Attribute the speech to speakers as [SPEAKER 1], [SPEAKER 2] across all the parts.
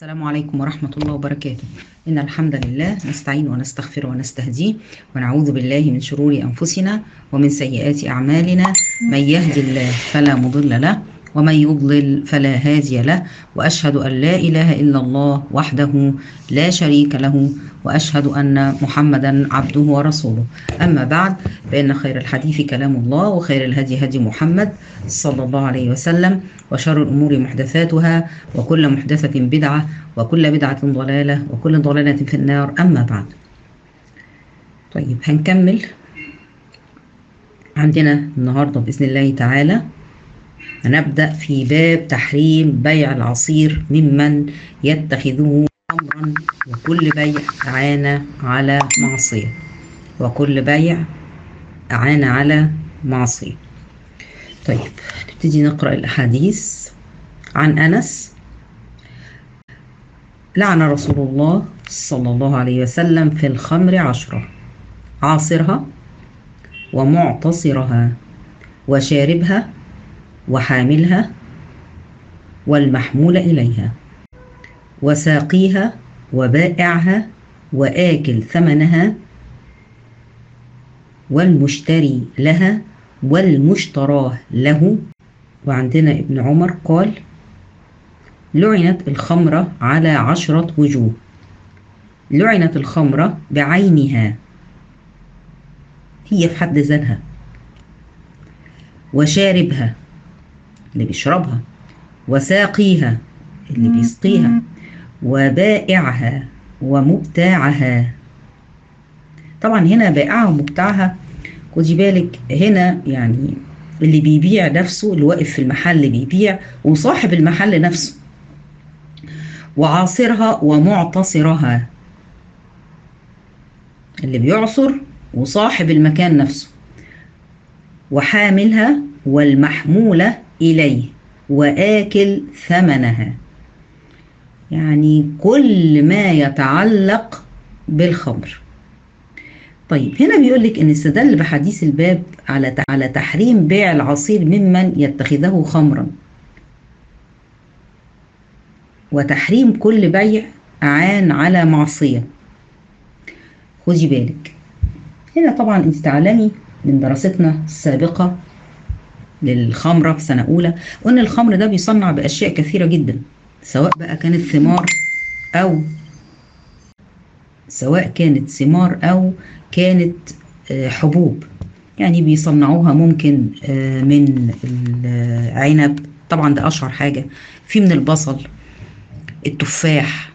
[SPEAKER 1] السلام عليكم ورحمة الله وبركاته إن الحمد لله نستعين ونستغفر ونستهديه ونعوذ بالله من شرور أنفسنا ومن سيئات أعمالنا من يهد الله فلا مضل له ومن يضلل فلا هادي له وأشهد أن لا إله إلا الله وحده لا شريك له وأشهد أن محمدا عبده ورسوله أما بعد فإن خير الحديث كلام الله وخير الهدي هدي محمد صلى الله عليه وسلم وشر الأمور محدثاتها وكل محدثة بدعة وكل بدعة ضلالة وكل ضلالة في النار أما بعد طيب هنكمل عندنا النهاردة بإذن الله تعالى هنبدأ في باب تحريم بيع العصير ممن يتخذه أمرا وكل بيع أعان على معصية وكل بيع أعان على معصية طيب نبتدي نقرأ الأحاديث عن أنس لعن رسول الله صلى الله عليه وسلم في الخمر عشرة عاصرها ومعتصرها وشاربها وحاملها والمحمول إليها وساقيها وبائعها وآكل ثمنها والمشتري لها والمشتراه له وعندنا ابن عمر قال لعنت الخمرة على عشرة وجوه لعنت الخمرة بعينها هي في حد ذاتها وشاربها اللي بيشربها وساقيها اللي بيسقيها وبائعها ومبتاعها طبعا هنا بائعها ومبتاعها خدي بالك هنا يعني اللي بيبيع نفسه اللي واقف في المحل بيبيع وصاحب المحل نفسه وعاصرها ومعتصرها اللي بيعصر وصاحب المكان نفسه وحاملها والمحمولة إليه وآكل ثمنها يعني كل ما يتعلق بالخمر طيب هنا بيقول لك ان استدل بحديث الباب على على تحريم بيع العصير ممن يتخذه خمرا وتحريم كل بيع اعان على معصيه خدي بالك هنا طبعا انت تعلمي من دراستنا السابقه للخمره في سنه اولى وان الخمر ده بيصنع باشياء كثيره جدا سواء بقى كانت ثمار او سواء كانت ثمار او كانت حبوب يعني بيصنعوها ممكن من العنب طبعا ده اشهر حاجه في من البصل التفاح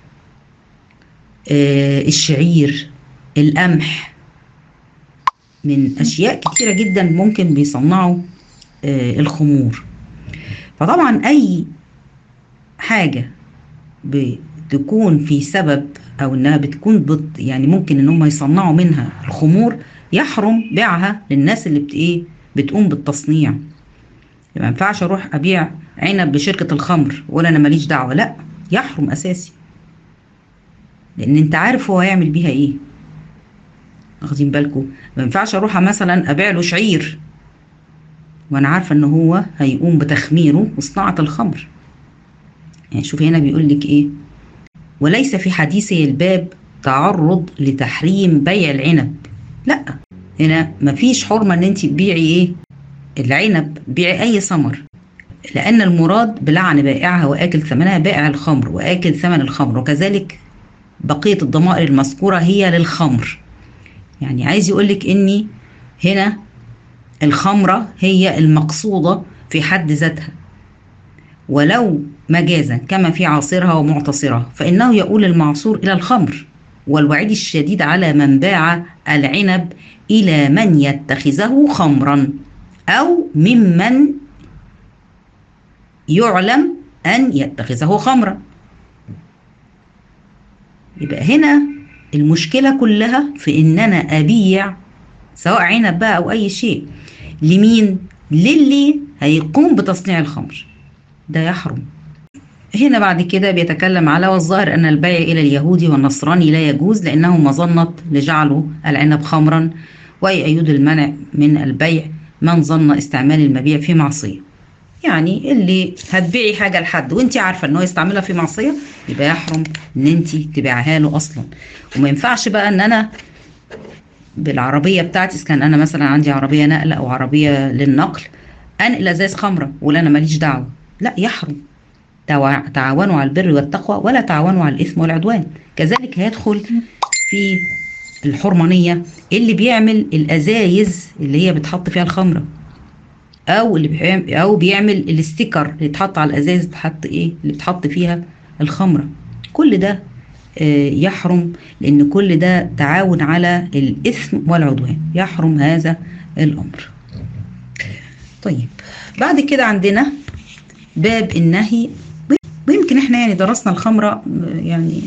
[SPEAKER 1] الشعير القمح من اشياء كتيره جدا ممكن بيصنعوا الخمور فطبعا اي حاجه بتكون في سبب او انها بتكون بط يعني ممكن ان هم يصنعوا منها الخمور يحرم بيعها للناس اللي بت ايه بتقوم بالتصنيع ما ينفعش اروح ابيع عنب لشركه الخمر ولا انا ماليش دعوه لا يحرم اساسي لان انت عارف هو هيعمل بيها ايه واخدين بالكم ما ينفعش اروح مثلا ابيع له شعير وانا عارفه ان هو هيقوم بتخميره وصناعه الخمر يعني شوف هنا بيقول لك ايه وليس في حديثه الباب تعرض لتحريم بيع العنب لا هنا مفيش حرمه ان انت تبيعي ايه العنب بيعي اي ثمر لان المراد بلعن بائعها واكل ثمنها بائع الخمر واكل ثمن الخمر وكذلك بقيه الضمائر المذكوره هي للخمر يعني عايز يقولك اني هنا الخمره هي المقصوده في حد ذاتها ولو مجازا كما في عاصرها ومعتصرها فإنه يقول المعصور إلى الخمر والوعيد الشديد على من باع العنب إلى من يتخذه خمرا أو ممن يعلم أن يتخذه خمرا يبقى هنا المشكلة كلها في إن أنا أبيع سواء عنب بقى أو أي شيء لمين؟ للي هيقوم بتصنيع الخمر ده يحرم هنا بعد كده بيتكلم على والظاهر أن البيع إلى اليهودي والنصراني لا يجوز لأنه مظنة لجعله العنب خمرا وأي أيود المنع من البيع من ظن استعمال المبيع في معصية يعني اللي هتبيعي حاجه لحد وانت عارفه ان هو يستعملها في معصيه يبقى يحرم ان انت تبيعها له اصلا وما ينفعش بقى ان انا بالعربيه بتاعتي إذا كان انا مثلا عندي عربيه نقل او عربيه للنقل انقل ازاز خمره ولا انا ماليش دعوه لا يحرم توا- تعاونوا على البر والتقوى ولا تعاونوا على الاثم والعدوان كذلك هيدخل في الحرمانيه اللي بيعمل الازايز اللي هي بتحط فيها الخمره او اللي بيعمل او بيعمل الاستيكر اللي يتحط على الازايز بتحط ايه اللي بتحط فيها الخمره كل ده آه، يحرم لان كل ده تعاون على الاثم والعدوان يحرم هذا الامر طيب بعد كده عندنا باب النهي ويمكن احنا يعني درسنا الخمره آه، يعني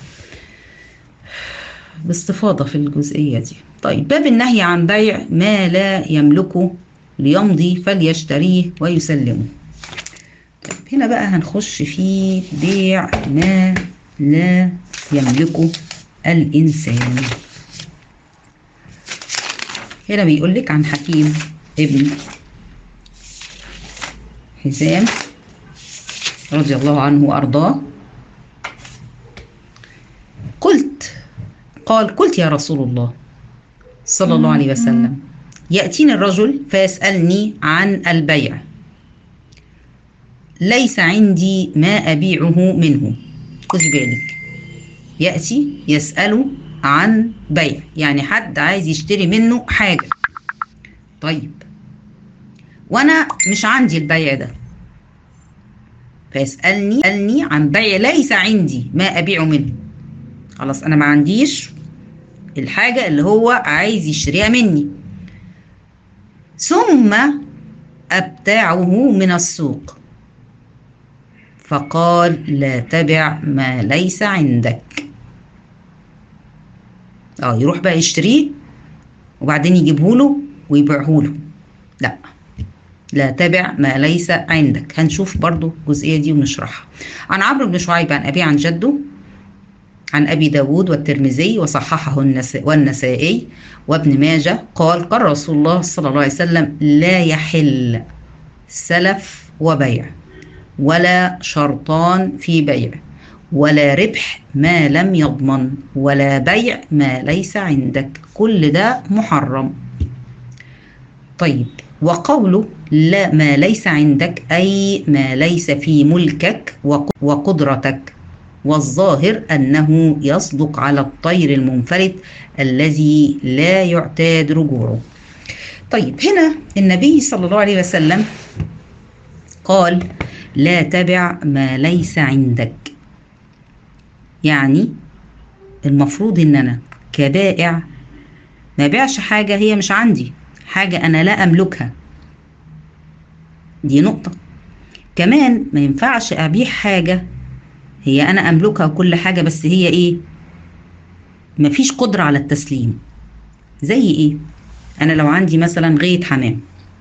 [SPEAKER 1] باستفاضة في الجزئية دي طيب باب النهي عن بيع ما لا يملكه ليمضي فليشتريه ويسلمه طيب هنا بقى هنخش في بيع ما لا يملكه الإنسان هنا بيقول لك عن حكيم ابن حزام رضي الله عنه وأرضاه قلت قال قلت يا رسول الله صلى الله عليه وسلم يأتيني الرجل فيسألني عن البيع ليس عندي ما أبيعه منه خذي بالك يأتي يسأله عن بيع يعني حد عايز يشتري منه حاجة طيب وأنا مش عندي البيع ده فيسألني يسألني عن بيع ليس عندي ما أبيعه منه خلاص أنا ما عنديش الحاجة اللي هو عايز يشتريها مني ثم أبتاعه من السوق فقال لا تبع ما ليس عندك اه يروح بقى يشتريه وبعدين يجيبه له ويبيعه له لا لا تبع ما ليس عندك هنشوف برضو الجزئية دي ونشرحها عن عمرو بن شعيب عن أبي عن جده عن أبي داود والترمذي وصححه النساء والنسائي وابن ماجة قال قال رسول الله صلى الله عليه وسلم لا يحل سلف وبيع ولا شرطان في بيع ولا ربح ما لم يضمن ولا بيع ما ليس عندك كل ده محرم طيب وقوله لا ما ليس عندك أي ما ليس في ملكك وقدرتك والظاهر أنه يصدق على الطير المنفلت الذي لا يعتاد رجوعه طيب هنا النبي صلى الله عليه وسلم قال لا تبع ما ليس عندك يعني المفروض ان انا كبائع ما بيعش حاجة هي مش عندي حاجة انا لا املكها دي نقطة كمان ما ينفعش ابيع حاجة هي انا املكها وكل حاجة بس هي ايه مفيش قدرة على التسليم زي ايه انا لو عندي مثلا غاية حمام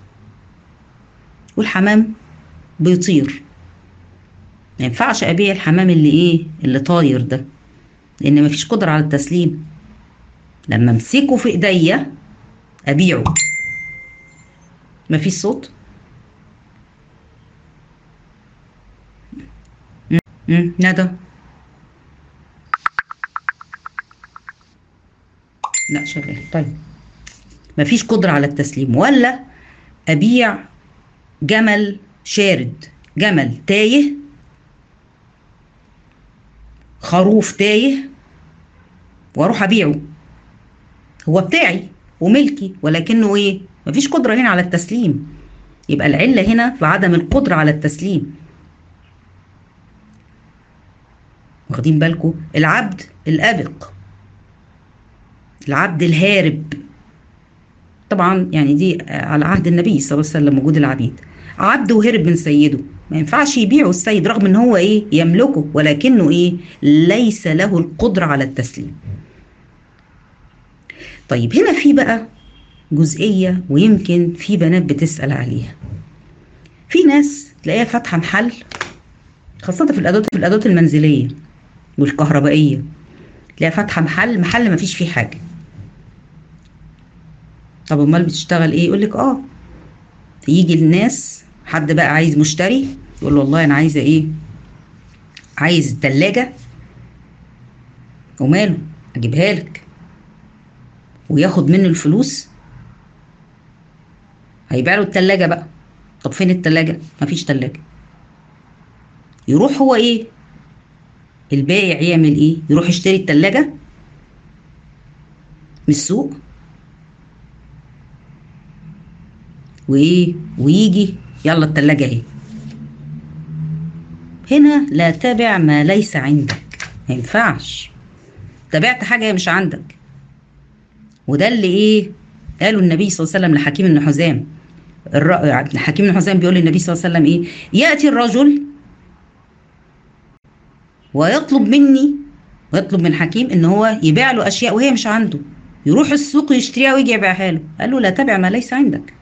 [SPEAKER 1] والحمام بيطير ما ينفعش ابيع الحمام اللي ايه اللي طاير ده لان مفيش قدرة على التسليم لما امسكه في ايديا ابيعه مفيش صوت امم ندى لا شغال طيب مفيش قدرة على التسليم ولا ابيع جمل شارد جمل تايه خروف تايه واروح ابيعه هو بتاعي وملكي ولكنه ايه مفيش قدرة هنا على التسليم يبقى العلة هنا في عدم القدرة على التسليم واخدين بالكم العبد الأبق العبد الهارب طبعا يعني دي على عهد النبي صلى الله عليه وسلم وجود العبيد عبد وهرب من سيده ما ينفعش يبيعه السيد رغم ان هو ايه يملكه ولكنه ايه ليس له القدرة على التسليم طيب هنا في بقى جزئية ويمكن في بنات بتسأل عليها في ناس تلاقيها فاتحة محل خاصة في الأدوات في الأدوات المنزلية والكهربائية تلاقيها فاتحة محل محل ما فيش فيه حاجة طب امال بتشتغل ايه يقول لك اه يجي الناس حد بقى عايز مشتري يقول له والله انا عايزه ايه عايز التلاجة وماله اجيبها لك وياخد منه الفلوس هيبيع له التلاجة بقى طب فين التلاجة مفيش تلاجة يروح هو ايه البائع يعمل ايه يروح يشتري التلاجة من السوق وايه ويجي يلا التلاجة اهي هنا لا تبع ما ليس عندك ما ينفعش تبعت حاجة مش عندك وده اللي ايه قالوا النبي صلى الله عليه وسلم لحكيم بن حزام الر... حكيم بن حزام بيقول للنبي صلى الله عليه وسلم ايه ياتي الرجل ويطلب مني ويطلب من حكيم ان هو يبيع له اشياء وهي مش عنده يروح السوق يشتريها ويجي يبيعها له قال له لا تبع ما ليس عندك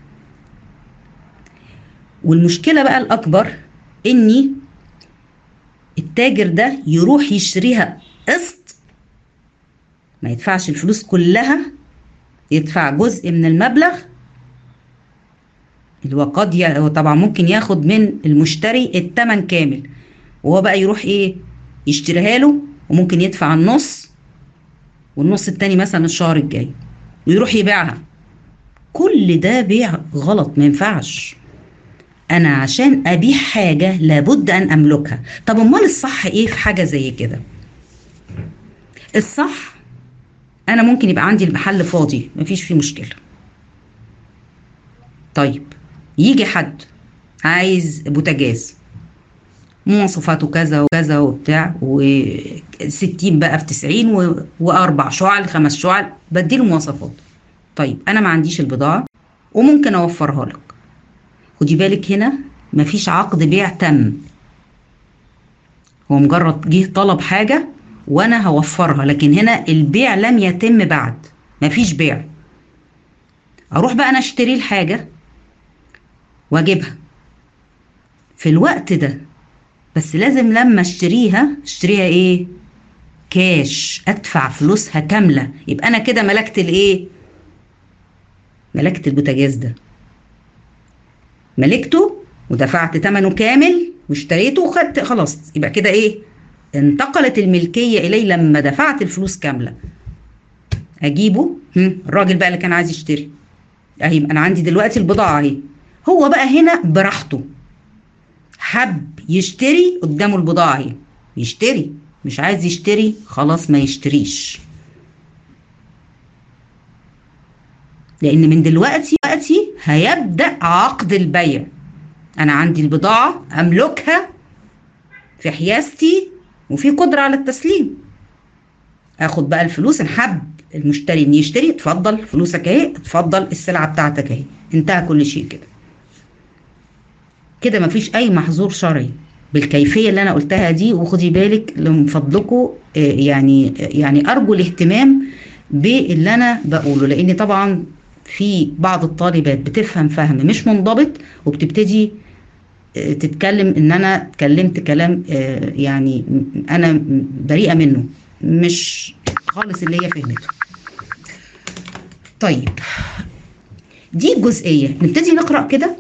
[SPEAKER 1] والمشكله بقى الاكبر اني التاجر ده يروح يشتريها قسط ما يدفعش الفلوس كلها يدفع جزء من المبلغ اللي هو قد ي... هو طبعا ممكن ياخد من المشتري الثمن كامل وهو بقى يروح ايه يشتريها له وممكن يدفع النص والنص التاني مثلا الشهر الجاي ويروح يبيعها كل ده بيع غلط ما ينفعش انا عشان ابيع حاجه لابد ان املكها طب امال الصح ايه في حاجه زي كده الصح انا ممكن يبقى عندي المحل فاضي مفيش فيه مشكله طيب يجي حد عايز بوتاجاز مواصفاته كذا وكذا وبتاع و60 بقى في 90 و... واربع شعل خمس شعل بديله مواصفات طيب انا ما عنديش البضاعه وممكن اوفرها لك خدي بالك هنا مفيش عقد بيع تم هو مجرد جه طلب حاجه وانا هوفرها لكن هنا البيع لم يتم بعد مفيش بيع اروح بقى انا اشتري الحاجه واجيبها في الوقت ده بس لازم لما اشتريها اشتريها ايه كاش ادفع فلوسها كامله يبقى انا كده ملكت الايه ملكت البوتاجاز ده ملكته ودفعت ثمنه كامل واشتريته وخدت خلاص يبقى كده ايه انتقلت الملكيه الي لما دفعت الفلوس كامله اجيبه الراجل بقى اللي كان عايز يشتري اهي انا عندي دلوقتي البضاعه اهي هو بقى هنا براحته حب يشتري قدامه البضاعه اهي يشتري مش عايز يشتري خلاص ما يشتريش لان من دلوقتي دلوقتي هيبدا عقد البيع انا عندي البضاعه املكها في حيازتي وفي قدره على التسليم اخد بقى الفلوس ان حب المشتري ان يشتري اتفضل فلوسك اهي اتفضل السلعه بتاعتك اهي انتهى كل شيء كده كده مفيش اي محظور شرعي بالكيفيه اللي انا قلتها دي وخدي بالك من فضلكم يعني يعني ارجو الاهتمام باللي انا بقوله لان طبعا في بعض الطالبات بتفهم فهم مش منضبط وبتبتدي تتكلم ان انا اتكلمت كلام يعني انا بريئه منه مش خالص اللي هي فهمته طيب دي جزئيه نبتدي نقرا كده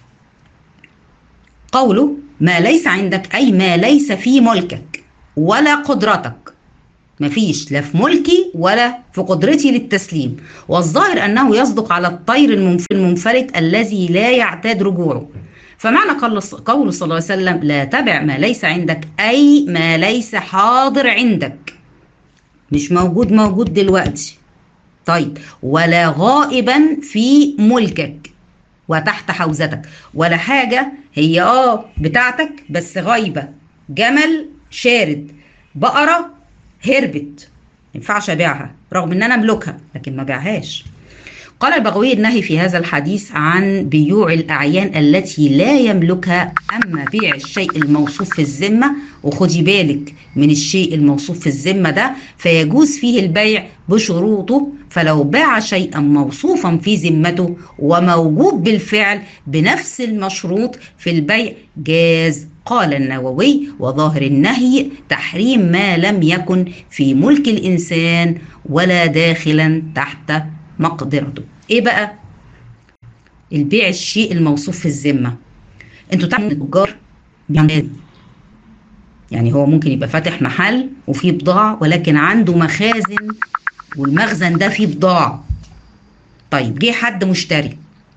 [SPEAKER 1] قوله ما ليس عندك اي ما ليس في ملكك ولا قدرتك مفيش لا في ملكي ولا في قدرتي للتسليم والظاهر انه يصدق على الطير المنفلت الذي لا يعتاد رجوعه فمعنى قوله صلى الله عليه وسلم لا تبع ما ليس عندك اي ما ليس حاضر عندك مش موجود موجود دلوقتي طيب ولا غائبا في ملكك وتحت حوزتك ولا حاجه هي اه بتاعتك بس غايبه جمل شارد بقره هربت ما ينفعش ابيعها رغم ان انا املكها لكن ما بيعهاش قال البغوي النهي في هذا الحديث عن بيوع الاعيان التي لا يملكها اما بيع الشيء الموصوف في الذمه وخدي بالك من الشيء الموصوف في الذمه ده فيجوز فيه البيع بشروطه فلو باع شيئا موصوفا في ذمته وموجود بالفعل بنفس المشروط في البيع جاز قال النووي وظاهر النهي تحريم ما لم يكن في ملك الانسان ولا داخلا تحت مقدرته ايه بقى البيع الشيء الموصوف في الذمه انتوا تعرفوا ان التجار بيعملوا يعني هو ممكن يبقى فاتح محل وفيه بضاعة ولكن عنده مخازن والمخزن ده فيه بضاعة طيب جه حد مشتري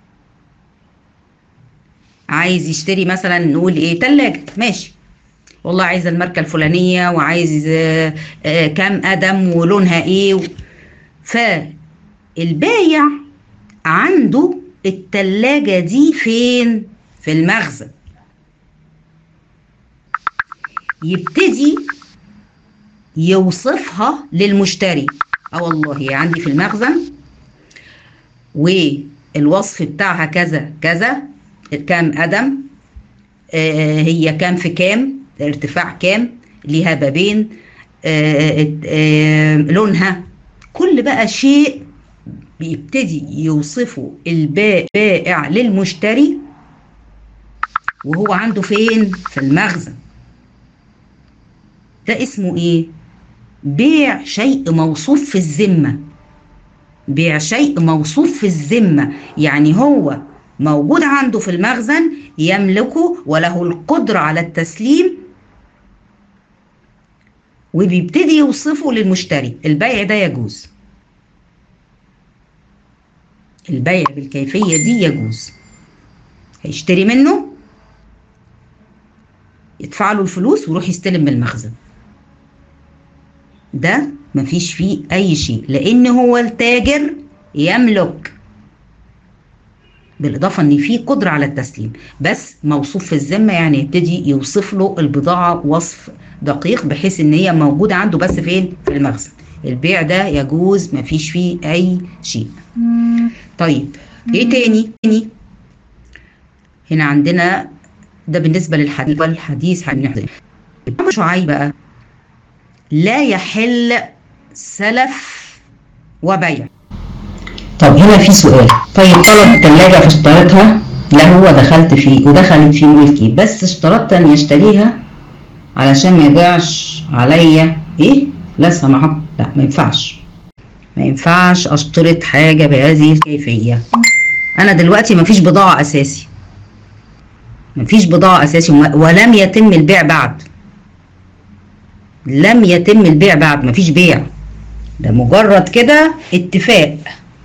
[SPEAKER 1] عايز يشتري مثلا نقول ايه تلاجة ماشي والله عايز الماركة الفلانية وعايز آه، آه، كام قدم ولونها ايه و... فالبايع عنده التلاجة دي فين في المخزن يبتدي يوصفها للمشتري اه والله هي عندي في المخزن والوصف بتاعها كذا كذا كام قدم آه هي كام في كام ارتفاع كام ليها بابين آه آه لونها كل بقى شيء بيبتدي يوصفه البائع للمشتري وهو عنده فين في المخزن ده اسمه ايه بيع شيء موصوف في الذمه بيع شيء موصوف في الذمه يعني هو موجود عنده في المخزن يملكه وله القدره على التسليم وبيبتدي يوصفه للمشتري البيع ده يجوز البيع بالكيفيه دي يجوز هيشتري منه يدفع له الفلوس ويروح يستلم من المخزن ده مفيش فيه اي شيء لان هو التاجر يملك بالاضافه ان فيه قدره على التسليم بس موصوف في الذمه يعني يبتدي يوصف له البضاعه وصف دقيق بحيث ان هي موجوده عنده بس فين في المخزن البيع ده يجوز مفيش فيه اي شيء طيب ايه تاني تاني هنا عندنا ده بالنسبه للحديث والحديث هنحضر شعيب بقى لا يحل سلف وبيع طب هنا في سؤال طيب طلب الثلاجة فاشتريتها لا هو دخلت فيه ودخلت في ملكي بس اشترطت ان يشتريها علشان ما يضيعش عليا ايه لا سمح لا ما ينفعش ما ينفعش اشترط حاجة بهذه الكيفية انا دلوقتي ما فيش بضاعة اساسي ما فيش بضاعة اساسي ولم يتم البيع بعد لم يتم البيع بعد ما فيش بيع ده مجرد كده اتفاق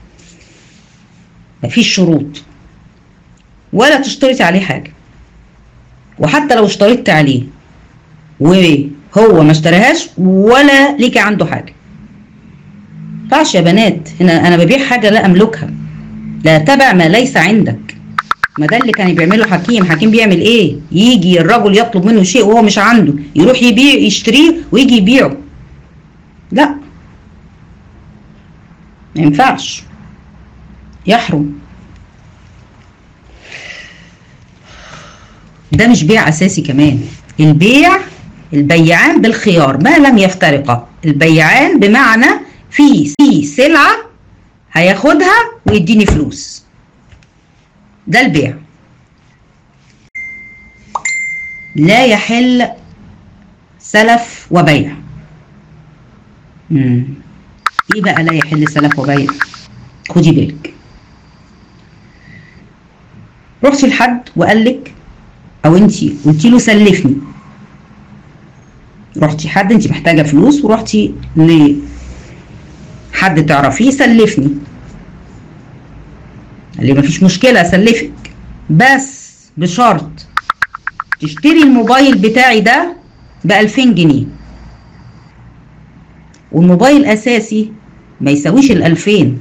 [SPEAKER 1] مفيش شروط ولا تشترطي عليه حاجة وحتى لو اشترطت عليه وهو ما اشتراهاش ولا ليكي عنده حاجة ينفعش يا بنات هنا انا ببيع حاجة لا املكها لا تبع ما ليس عندك ما ده اللي كان بيعمله حكيم حكيم بيعمل ايه يجي الرجل يطلب منه شيء وهو مش عنده يروح يبيع يشتريه ويجي يبيعه لا ما ينفعش يحرم ده مش بيع اساسي كمان البيع البيعان بالخيار ما لم يفترقا البيعان بمعنى في في سلعه هياخدها ويديني فلوس ده البيع لا يحل سلف وبيع مم. ايه بقى لا يحل سلف وبيع خدي بالك رحتي لحد وقال لك او انت قلتي له سلفني رحتي حد انت محتاجه فلوس ورحتي لحد تعرفيه سلفني قال لي مفيش مشكله اسلفك بس بشرط تشتري الموبايل بتاعي ده ب 2000 جنيه والموبايل اساسي ما يساويش ال 2000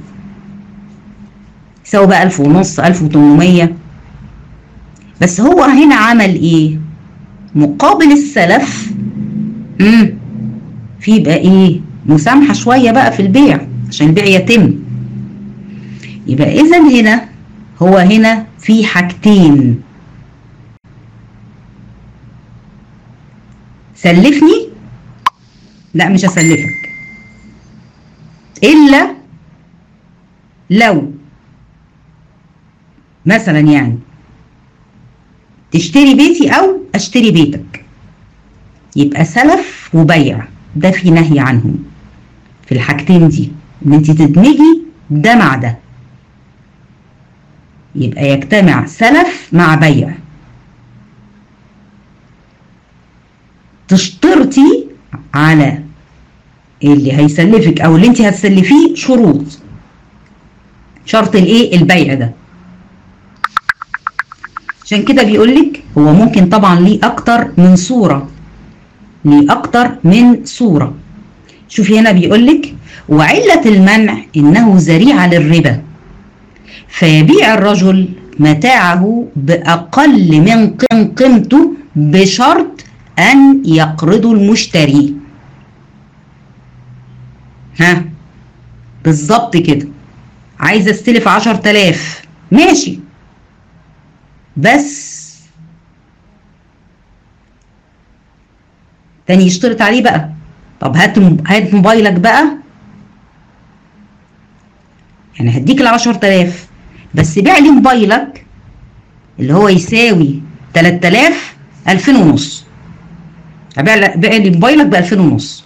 [SPEAKER 1] يساوي بقى 1000 ونص 1800 بس هو هنا عمل ايه مقابل السلف امم في بقى ايه مسامحه شويه بقى في البيع عشان البيع يتم يبقى اذا هنا هو هنا في حاجتين سلفني لا مش هسلفك الا لو مثلا يعني تشتري بيتي او اشتري بيتك يبقى سلف وبيع ده في نهي عنهم في الحاجتين دي ان انت تدمجي ده مع ده يبقى يجتمع سلف مع بيع تشترطي على اللي هيسلفك او اللي انت هتسلفيه شروط شرط الايه البيع ده عشان كده بيقولك هو ممكن طبعا ليه اكتر من صورة ليه اكتر من صورة شوفي هنا بيقولك وعلة المنع انه ذريعة للربا فيبيع الرجل متاعه بأقل من قيمته بشرط أن يقرضه المشتري ها بالظبط كده عايز استلف عشر تلاف ماشي بس تاني يشترط عليه بقى طب هات هات موبايلك بقى يعني هديك العشر تلاف بس بيع لي موبايلك اللي هو يساوي تلات تلاف ألفين ونص بيع بيع لي موبايلك بألفين ونص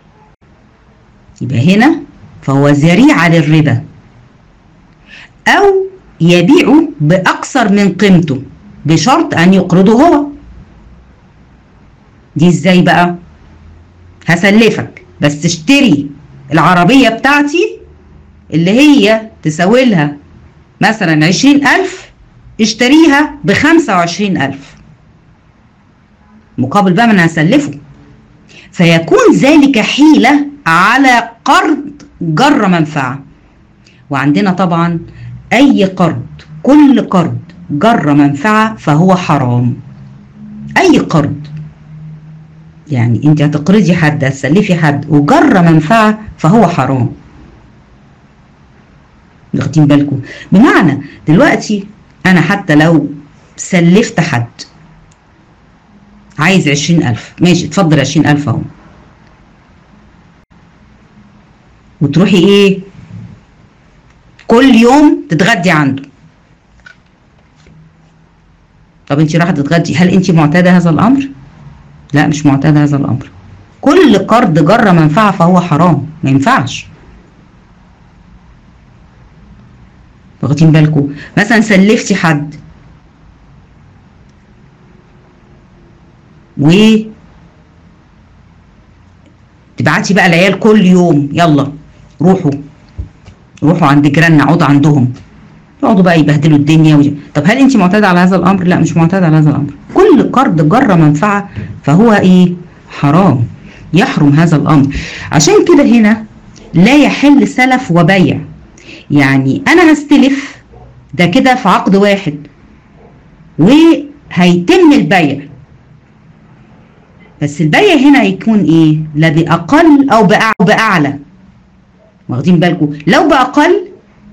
[SPEAKER 1] يبقى هنا فهو ذريعة للربا أو يبيعه بأكثر من قيمته بشرط أن يقرضه هو دي ازاي بقى هسلفك بس تشتري العربية بتاعتي اللي هي تساوي لها مثلا عشرين ألف اشتريها بخمسة وعشرين ألف مقابل بقى ما أنا هسلفه فيكون ذلك حيلة على قرض جر منفعة وعندنا طبعا أي قرض كل قرض جر منفعة فهو حرام أي قرض يعني انت هتقرضي حد هتسلفي حد وجر منفعة فهو حرام واخدين بالكم بمعنى دلوقتي انا حتى لو سلفت حد عايز عشرين الف ماشي اتفضل عشرين الف اهو وتروحي ايه كل يوم تتغدي عنده طب انت رايحه تتغدي هل انت معتاده هذا الامر لا مش معتاد هذا الامر كل قرض جر منفعه فهو حرام ما ينفعش واخدين بالكم مثلا سلفتي حد و تبعتي بقى العيال كل يوم يلا روحوا روحوا عند جيراننا اقعدوا عندهم يقعدوا بقى يبهدلوا الدنيا وج... طب هل انت معتاده على هذا الامر لا مش معتاده على هذا الامر كل قرض جر منفعه فهو ايه حرام يحرم هذا الامر عشان كده هنا لا يحل سلف وبيع يعني انا هستلف ده كده في عقد واحد وهيتم البيع بس البيع هنا هيكون ايه لا باقل او باعلى واخدين بالكم لو باقل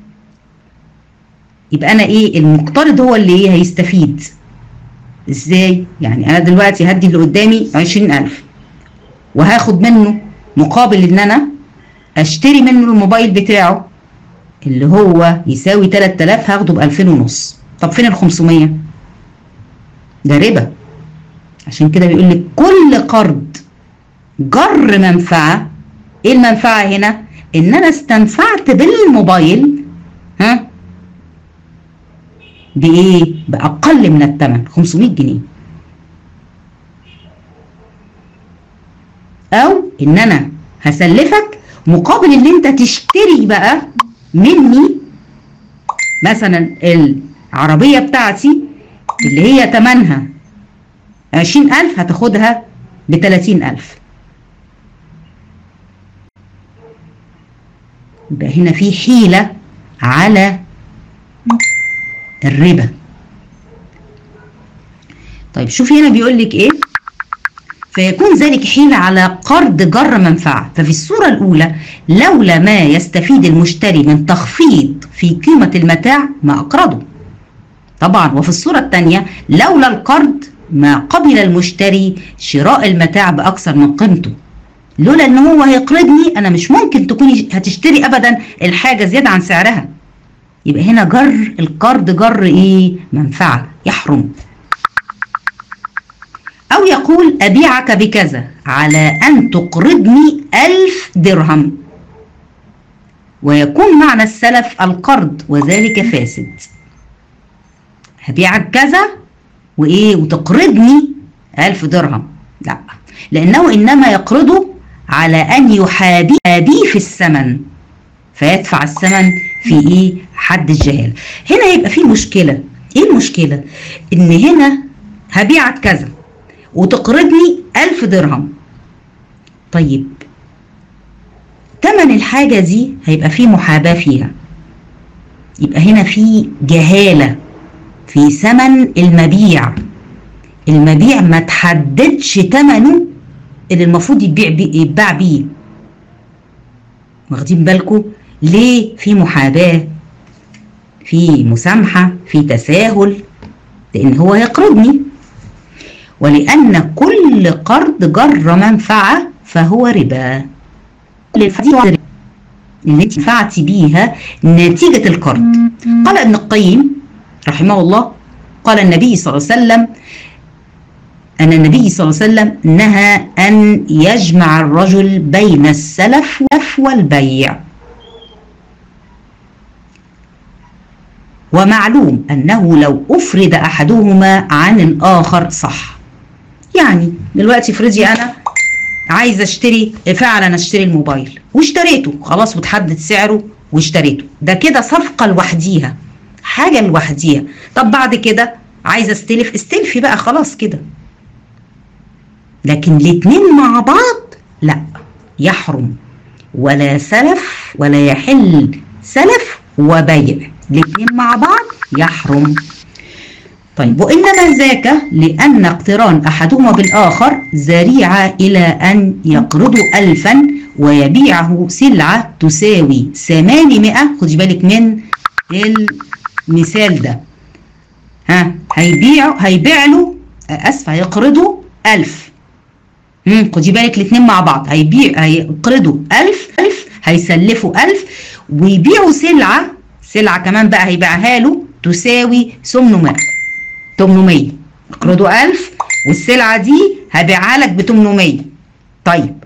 [SPEAKER 1] يبقى انا ايه المقترض هو اللي ايه هيستفيد ازاي يعني انا دلوقتي هدي اللي قدامي عشرين الف وهاخد منه مقابل ان انا اشتري منه الموبايل بتاعه اللي هو يساوي 3000 هاخده ب 2000 ونص طب فين ال 500 ده ربا عشان كده بيقول لك كل قرض جر منفعه ايه المنفعه هنا ان انا استنفعت بالموبايل ها بايه باقل من الثمن 500 جنيه او ان انا هسلفك مقابل ان انت تشتري بقى مني مثلا العربية بتاعتي اللي هي تمنها عشرين ألف هتاخدها بتلاتين ألف يبقى هنا في حيلة على الربا طيب شوفي هنا بيقول لك ايه فيكون ذلك حيلة على قرض جر منفعة ففي الصورة الأولى لولا ما يستفيد المشتري من تخفيض في قيمة المتاع ما أقرضه طبعا وفي الصورة الثانية لولا القرض ما قبل المشتري شراء المتاع بأكثر من قيمته لولا ان هو هيقرضني انا مش ممكن تكوني هتشتري ابدا الحاجة زيادة عن سعرها يبقى هنا جر القرض جر ايه منفعة يحرم أو يقول أبيعك بكذا على أن تقرضني ألف درهم ويكون معنى السلف القرض وذلك فاسد هبيعك كذا وإيه وتقرضني ألف درهم لا لأنه إنما يقرضه على أن يحابيه في الثمن فيدفع الثمن في إيه حد الجهالة هنا يبقى في مشكلة إيه المشكلة إن هنا هبيعك كذا وتقرضني ألف درهم طيب تمن الحاجة دي هيبقى فيه محاباة فيها يبقى هنا في جهالة في ثمن المبيع المبيع ما تحددش ثمنه اللي المفروض يتبيع بيه يتباع بيه واخدين بالكم ليه في محاباة في مسامحة في تساهل لأن هو يقرضني ولأن كل قرض جر منفعة فهو ربا اللي انت دفعتي بيها نتيجة القرض قال ابن القيم رحمه الله قال النبي صلى الله عليه وسلم أن النبي صلى الله عليه وسلم نهى أن يجمع الرجل بين السلف والبيع ومعلوم أنه لو أفرد أحدهما عن الآخر صح يعني دلوقتي افرضي أنا عايزة اشتري فعلا اشتري الموبايل واشتريته خلاص وتحدد سعره واشتريته ده كده صفقة لوحديها حاجة لوحديها طب بعد كده عايزة استلف استلفي بقى خلاص كده لكن الاتنين مع بعض لا يحرم ولا سلف ولا يحل سلف وبيع الاتنين مع بعض يحرم طيب وإنما ذاك لأن اقتران أحدهما بالآخر ذريعة إلى أن يقرض ألفا ويبيعه سلعة تساوي ثمانمائة خدي بالك من المثال ده ها هيبيع هيبيع له أسف هيقرضه ألف امم خدي بالك الاتنين مع بعض هيبيع هيقرضوا ألف ألف هيسلفوا ألف ويبيعوا سلعة سلعة كمان بقى هيبيعها له تساوي 800 800 اقرضوا 1000 والسلعة دي هبيعها لك ب 800 طيب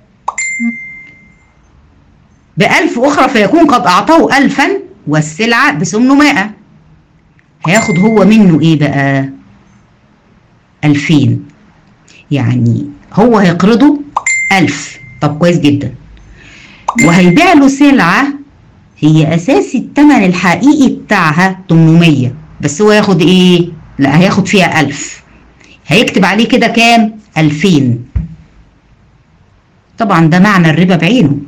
[SPEAKER 1] ب 1000 أخرى فيكون قد أعطاه 1000 والسلعة ب 800 هياخد هو منه إيه بقى؟ 2000 يعني هو هيقرضه 1000 طب كويس جدا وهيبيع له سلعة هي أساسي الثمن الحقيقي بتاعها 800 بس هو ياخد إيه؟ لا هياخد فيها ألف هيكتب عليه كده كام ألفين طبعا ده معنى الربا بعينه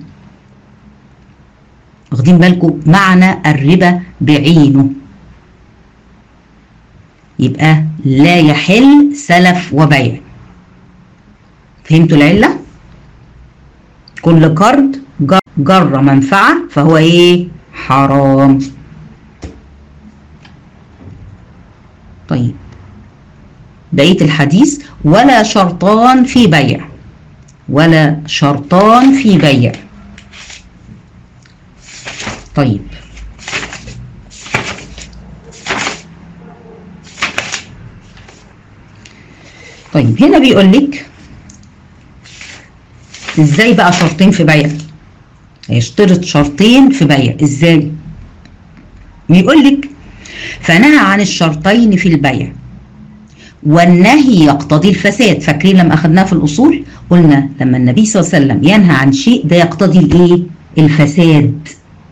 [SPEAKER 1] واخدين بالكم معنى الربا بعينه يبقى لا يحل سلف وبيع فهمتوا العلة كل قرض جر منفعة فهو ايه حرام طيب بقية الحديث ولا شرطان في بيع ولا شرطان في بيع طيب طيب هنا بيقول لك ازاي بقى شرطين في بيع هيشترط شرطين في بيع ازاي بيقول لك فنهى عن الشرطين في البيع والنهي يقتضي الفساد فاكرين لما اخذناه في الاصول قلنا لما النبي صلى الله عليه وسلم ينهى عن شيء ده يقتضي الايه الفساد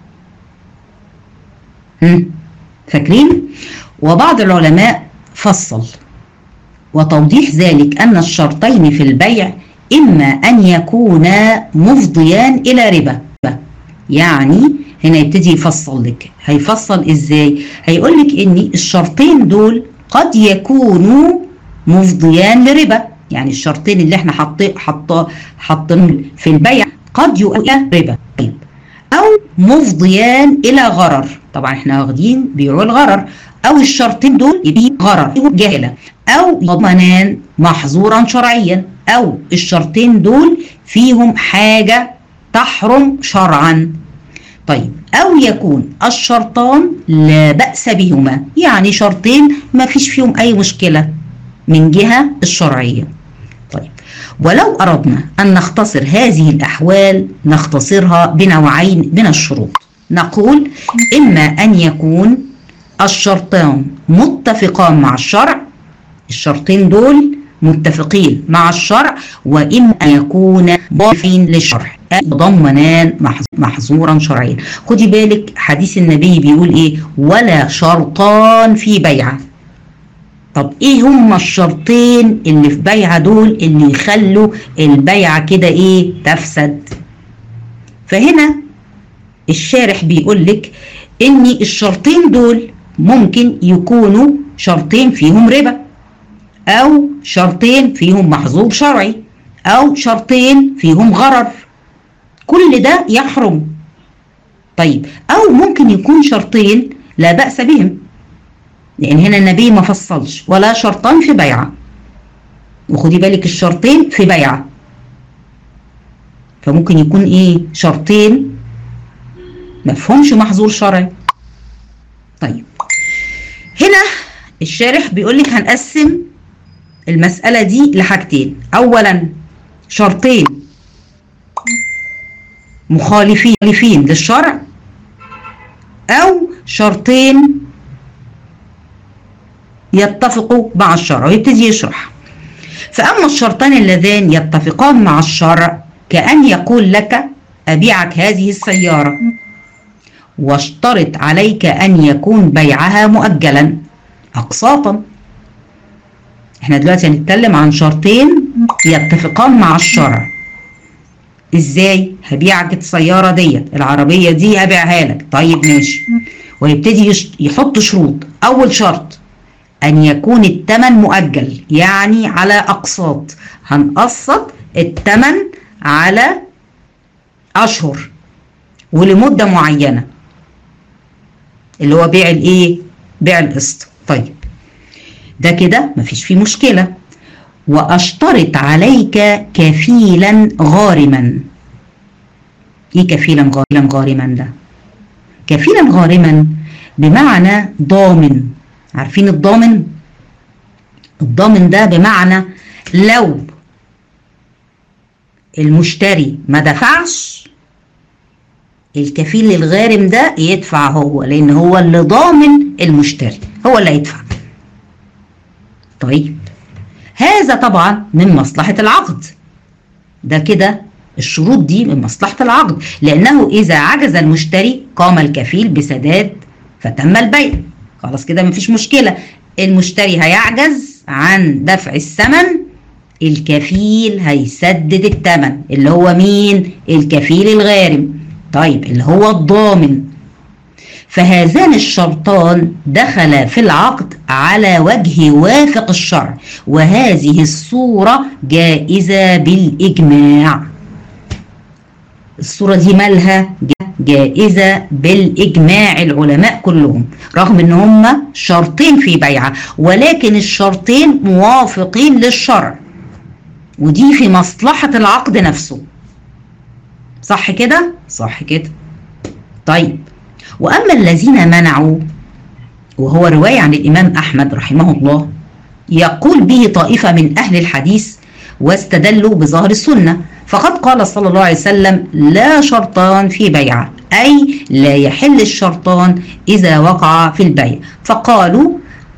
[SPEAKER 1] هم؟ فاكرين وبعض العلماء فصل وتوضيح ذلك ان الشرطين في البيع اما ان يكونا مفضيان الى ربا يعني هنا يبتدي يفصل لك هيفصل ازاي هيقول لك ان الشرطين دول قد يكونوا مفضيان لربا يعني الشرطين اللي احنا حاطين حاطين حاطين في البيع قد يؤدي ربا طيب او مفضيان الى غرر طبعا احنا واخدين بيعوا الغرر او الشرطين دول يبقى غرر جاهله او يضمنان محظورا شرعيا او الشرطين دول فيهم حاجه تحرم شرعا طيب أو يكون الشرطان لا بأس بهما يعني شرطين ما فيش فيهم أي مشكلة من جهة الشرعية طيب ولو أردنا أن نختصر هذه الأحوال نختصرها بنوعين من الشروط نقول إما أن يكون الشرطان متفقان مع الشرع الشرطين دول متفقين مع الشرع وإما أن يكون ضافين للشرع يتضمنان محظورا شرعيا خدي بالك حديث النبي بيقول ايه ولا شرطان في بيعه طب ايه هما الشرطين اللي في بيعه دول اللي يخلوا البيعه كده ايه تفسد فهنا الشارح بيقول لك ان الشرطين دول ممكن يكونوا شرطين فيهم ربا او شرطين فيهم محظور شرعي او شرطين فيهم غرر كل ده يحرم طيب او ممكن يكون شرطين لا بأس بهم لان هنا النبي ما فصلش ولا شرطان في بيعة وخدي بالك الشرطين في بيعة فممكن يكون ايه شرطين مفهومش محظور شرعي طيب هنا الشارح بيقول لك هنقسم المسألة دي لحاجتين أولا شرطين مخالفين للشرع أو شرطين يتفقوا مع الشرع ويبتدي يشرح فأما الشرطان اللذان يتفقان مع الشرع كأن يقول لك أبيعك هذه السيارة واشترط عليك أن يكون بيعها مؤجلا أقساطا احنا دلوقتي هنتكلم عن شرطين يتفقان مع الشرع ازاي هبيعك السياره ديت العربيه دي هبيعها لك طيب ماشي ويبتدي يحط شروط اول شرط ان يكون الثمن مؤجل يعني على اقساط هنقسط الثمن على اشهر ولمده معينه اللي هو بيع الايه بيع القسط طيب ده كده مفيش فيه مشكله واشترط عليك كفيلا غارما ايه كفيلا غارما غارما ده كفيلا غارما بمعنى ضامن عارفين الضامن الضامن ده بمعنى لو المشتري ما دفعش الكفيل الغارم ده يدفع هو لان هو اللي ضامن المشتري هو اللي هيدفع طيب هذا طبعا من مصلحة العقد ده كده الشروط دي من مصلحة العقد لأنه إذا عجز المشتري قام الكفيل بسداد فتم البيع خلاص كده مفيش مشكلة المشتري هيعجز عن دفع الثمن الكفيل هيسدد الثمن اللي هو مين الكفيل الغارم طيب اللي هو الضامن فهذان الشرطان دخلا في العقد على وجه يوافق الشرع وهذه الصورة جائزة بالإجماع الصورة دي مالها جائزة بالإجماع العلماء كلهم رغم ان هما شرطين في بيعة ولكن الشرطين موافقين للشرع ودي في مصلحة العقد نفسه صح كده؟ صح كده طيب وأما الذين منعوا وهو رواية عن الإمام أحمد رحمه الله يقول به طائفة من أهل الحديث واستدلوا بظاهر السنة فقد قال صلى الله عليه وسلم لا شرطان في بيعة أي لا يحل الشرطان إذا وقع في البيع فقالوا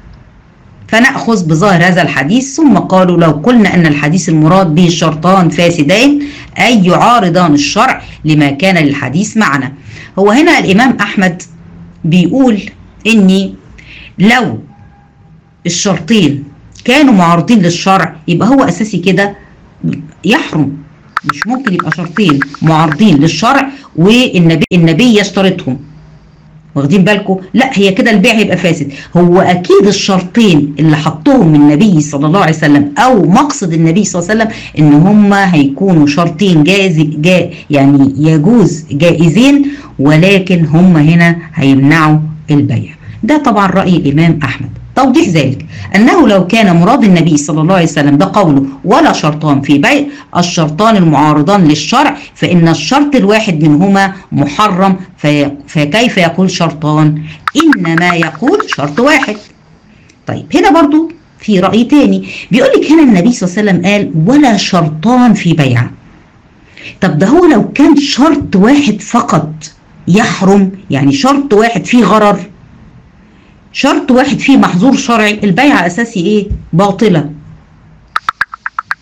[SPEAKER 1] فنأخذ بظاهر هذا الحديث ثم قالوا لو قلنا أن الحديث المراد به الشرطان فاسدين أي يعارضان الشرع لما كان للحديث معنا هو هنا الإمام أحمد بيقول إني لو الشرطين كانوا معارضين للشرع يبقى هو أساسي كده يحرم مش ممكن يبقى شرطين معارضين للشرع والنبي النبي يشترطهم واخدين بالكم لا هي كده البيع هيبقى فاسد هو اكيد الشرطين اللي حطهم النبي صلى الله عليه وسلم او مقصد النبي صلى الله عليه وسلم ان هم هيكونوا شرطين جائز جا يعني يجوز جائزين ولكن هم هنا هيمنعوا البيع ده طبعا راي الامام احمد توضيح ذلك أنه لو كان مراد النبي صلى الله عليه وسلم بقوله ولا شرطان في بيع الشرطان المعارضان للشرع فإن الشرط الواحد منهما محرم في فكيف يقول شرطان إنما يقول شرط واحد طيب هنا برضو في رأي تاني بيقول لك هنا النبي صلى الله عليه وسلم قال ولا شرطان في بيعة طب ده هو لو كان شرط واحد فقط يحرم يعني شرط واحد فيه غرر شرط واحد فيه محظور شرعي البيعة أساسي إيه؟ باطلة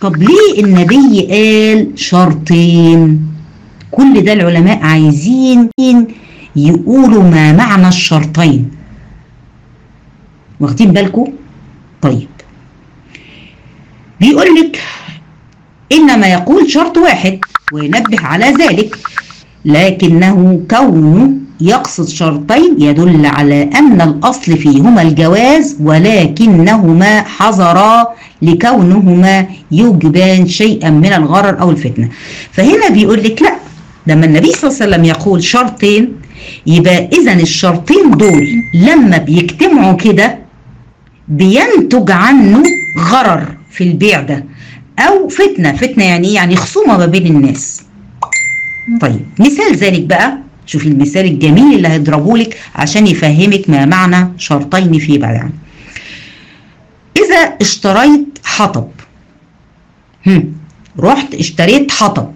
[SPEAKER 1] طب ليه النبي قال شرطين كل ده العلماء عايزين يقولوا ما معنى الشرطين واخدين بالكم طيب بيقول لك انما يقول شرط واحد وينبه على ذلك لكنه كونه يقصد شرطين يدل على ان الاصل فيهما الجواز ولكنهما حظرا لكونهما يوجبان شيئا من الغرر او الفتنه فهنا بيقول لك لا لما النبي صلى الله عليه وسلم يقول شرطين يبقى اذا الشرطين دول لما بيجتمعوا كده بينتج عنه غرر في البيع ده او فتنه فتنه يعني يعني خصومه ما بين الناس طيب مثال ذلك بقى شوفي المثال الجميل اللي هيضربه لك عشان يفهمك ما معنى شرطين في بيع اذا اشتريت حطب هم. رحت اشتريت حطب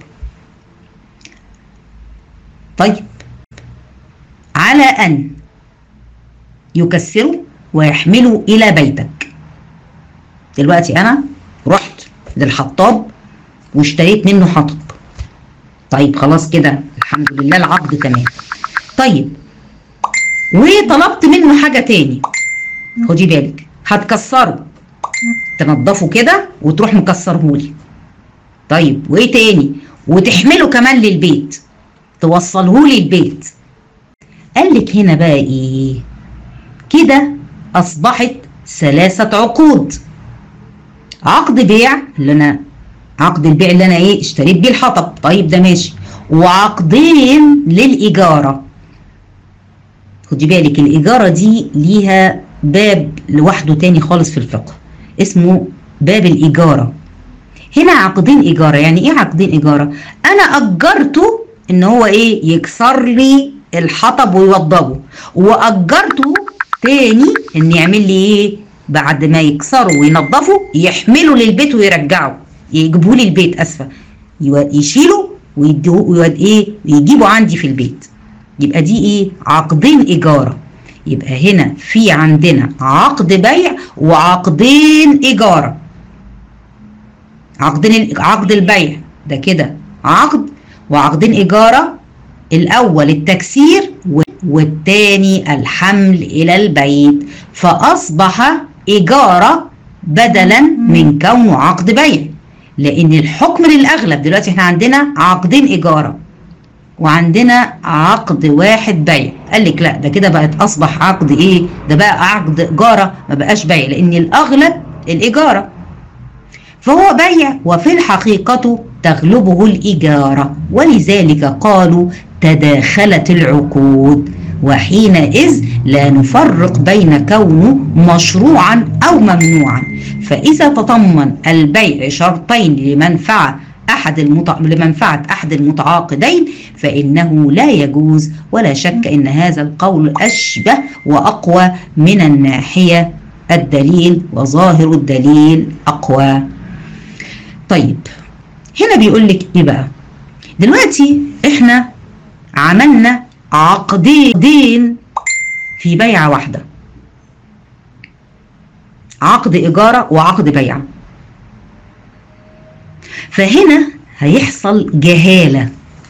[SPEAKER 1] طيب على ان يكسره ويحمله الى بيتك دلوقتي انا رحت للحطاب واشتريت منه حطب طيب خلاص كده الحمد لله العقد تمام طيب وطلبت منه حاجة تاني خدي بالك هتكسره تنضفه كده وتروح مكسرهولي طيب وايه تاني وتحمله كمان للبيت توصلهولي البيت قالك هنا بقى ايه كده اصبحت ثلاثة عقود عقد بيع اللي انا عقد البيع اللي انا ايه اشتريت بيه الحطب طيب ده ماشي وعقدين للإجارة خدي بالك الإجارة دي ليها باب لوحده تاني خالص في الفقه اسمه باب الإجارة هنا عقدين إيجارة يعني إيه عقدين إيجارة أنا أجرته إن هو إيه يكسر لي الحطب ويوضبه وأجرته تاني إن يعمل لي إيه بعد ما يكسره وينضفه يحمله للبيت ويرجعه يجيبه لي البيت اسفه يشيله ويديه ويود ايه ويجيبه عندي في البيت يبقى دي ايه عقدين ايجاره يبقى هنا في عندنا عقد بيع وعقدين ايجاره عقدين عقد البيع ده كده عقد وعقدين ايجاره الاول التكسير والتاني الحمل الى البيت فاصبح ايجاره بدلا من كونه عقد بيع لان الحكم للاغلب دلوقتي احنا عندنا عقدين ايجاره وعندنا عقد واحد بيع قال لك لا ده كده بقت اصبح عقد ايه ده بقى عقد اجاره ما بقاش بيع لان الاغلب الاجاره فهو بيع وفي الحقيقة تغلبه الإجارة ولذلك قالوا تداخلت العقود وحينئذ لا نفرق بين كونه مشروعا أو ممنوعا فإذا تضمن البيع شرطين لمنفعة أحد المتع... لمنفعة أحد المتعاقدين فإنه لا يجوز ولا شك إن هذا القول أشبه وأقوى من الناحية الدليل وظاهر الدليل أقوى طيب هنا بيقول لك إيه بقى دلوقتي إحنا عملنا عقدين في بيعة واحدة عقد إيجارة وعقد بيع فهنا هيحصل جهالة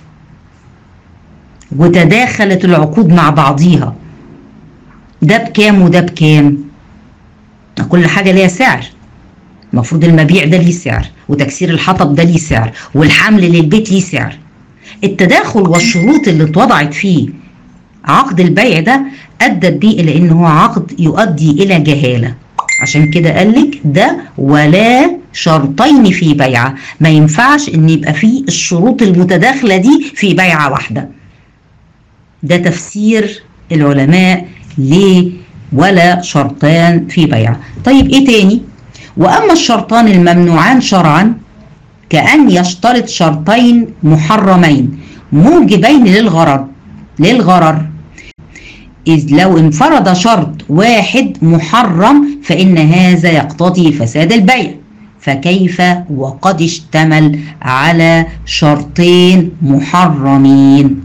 [SPEAKER 1] وتداخلت العقود مع بعضيها ده بكام وده بكام كل حاجة ليها سعر المفروض المبيع ده ليه سعر وتكسير الحطب ده ليه سعر والحمل للبيت ليه سعر التداخل والشروط اللي اتوضعت فيه عقد البيع ده ادت دي الى ان هو عقد يؤدي الى جهاله عشان كده قالك ده ولا شرطين في بيعه ما ينفعش ان يبقى فيه الشروط المتداخله دي في بيعه واحده ده تفسير العلماء ليه ولا شرطان في بيعه طيب ايه تاني واما الشرطان الممنوعان شرعا كأن يشترط شرطين محرمين موجبين للغرر للغرر إذ لو انفرد شرط واحد محرم فإن هذا يقتضي فساد البيع فكيف وقد اشتمل على شرطين محرمين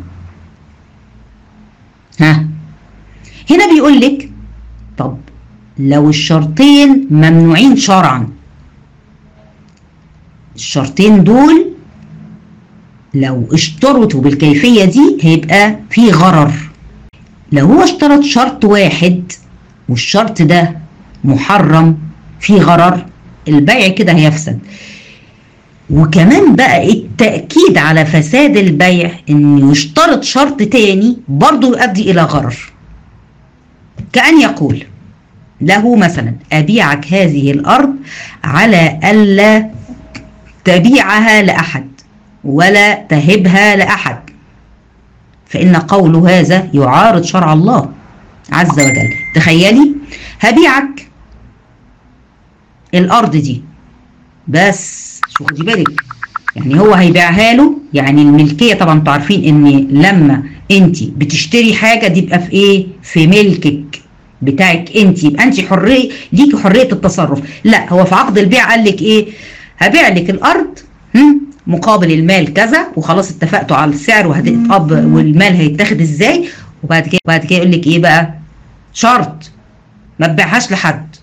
[SPEAKER 1] ها هنا بيقول لك طب لو الشرطين ممنوعين شرعا الشرطين دول لو اشترطوا بالكيفية دي هيبقى في غرر لو هو اشترط شرط واحد والشرط ده محرم فيه غرر البيع كده هيفسد وكمان بقى التأكيد على فساد البيع ان يشترط شرط تاني برضو يؤدي الى غرر كأن يقول له مثلا أبيعك هذه الأرض على ألا تبيعها لأحد ولا تهبها لأحد فإن قول هذا يعارض شرع الله عز وجل تخيلي هبيعك الأرض دي بس شو خدي بالك يعني هو هيبيعها له يعني الملكية طبعا انتوا عارفين ان لما انت بتشتري حاجة دي بقى في ايه في ملكك بتاعك انت يبقى انت حريه ليكي حريه التصرف لا هو في عقد البيع قال لك ايه هبيع لك الارض هم؟ مقابل المال كذا وخلاص اتفقتوا على السعر وهتتقب والمال هيتاخد ازاي وبعد كده بعد كده يقول لك ايه بقى شرط ما تبيعهاش لحد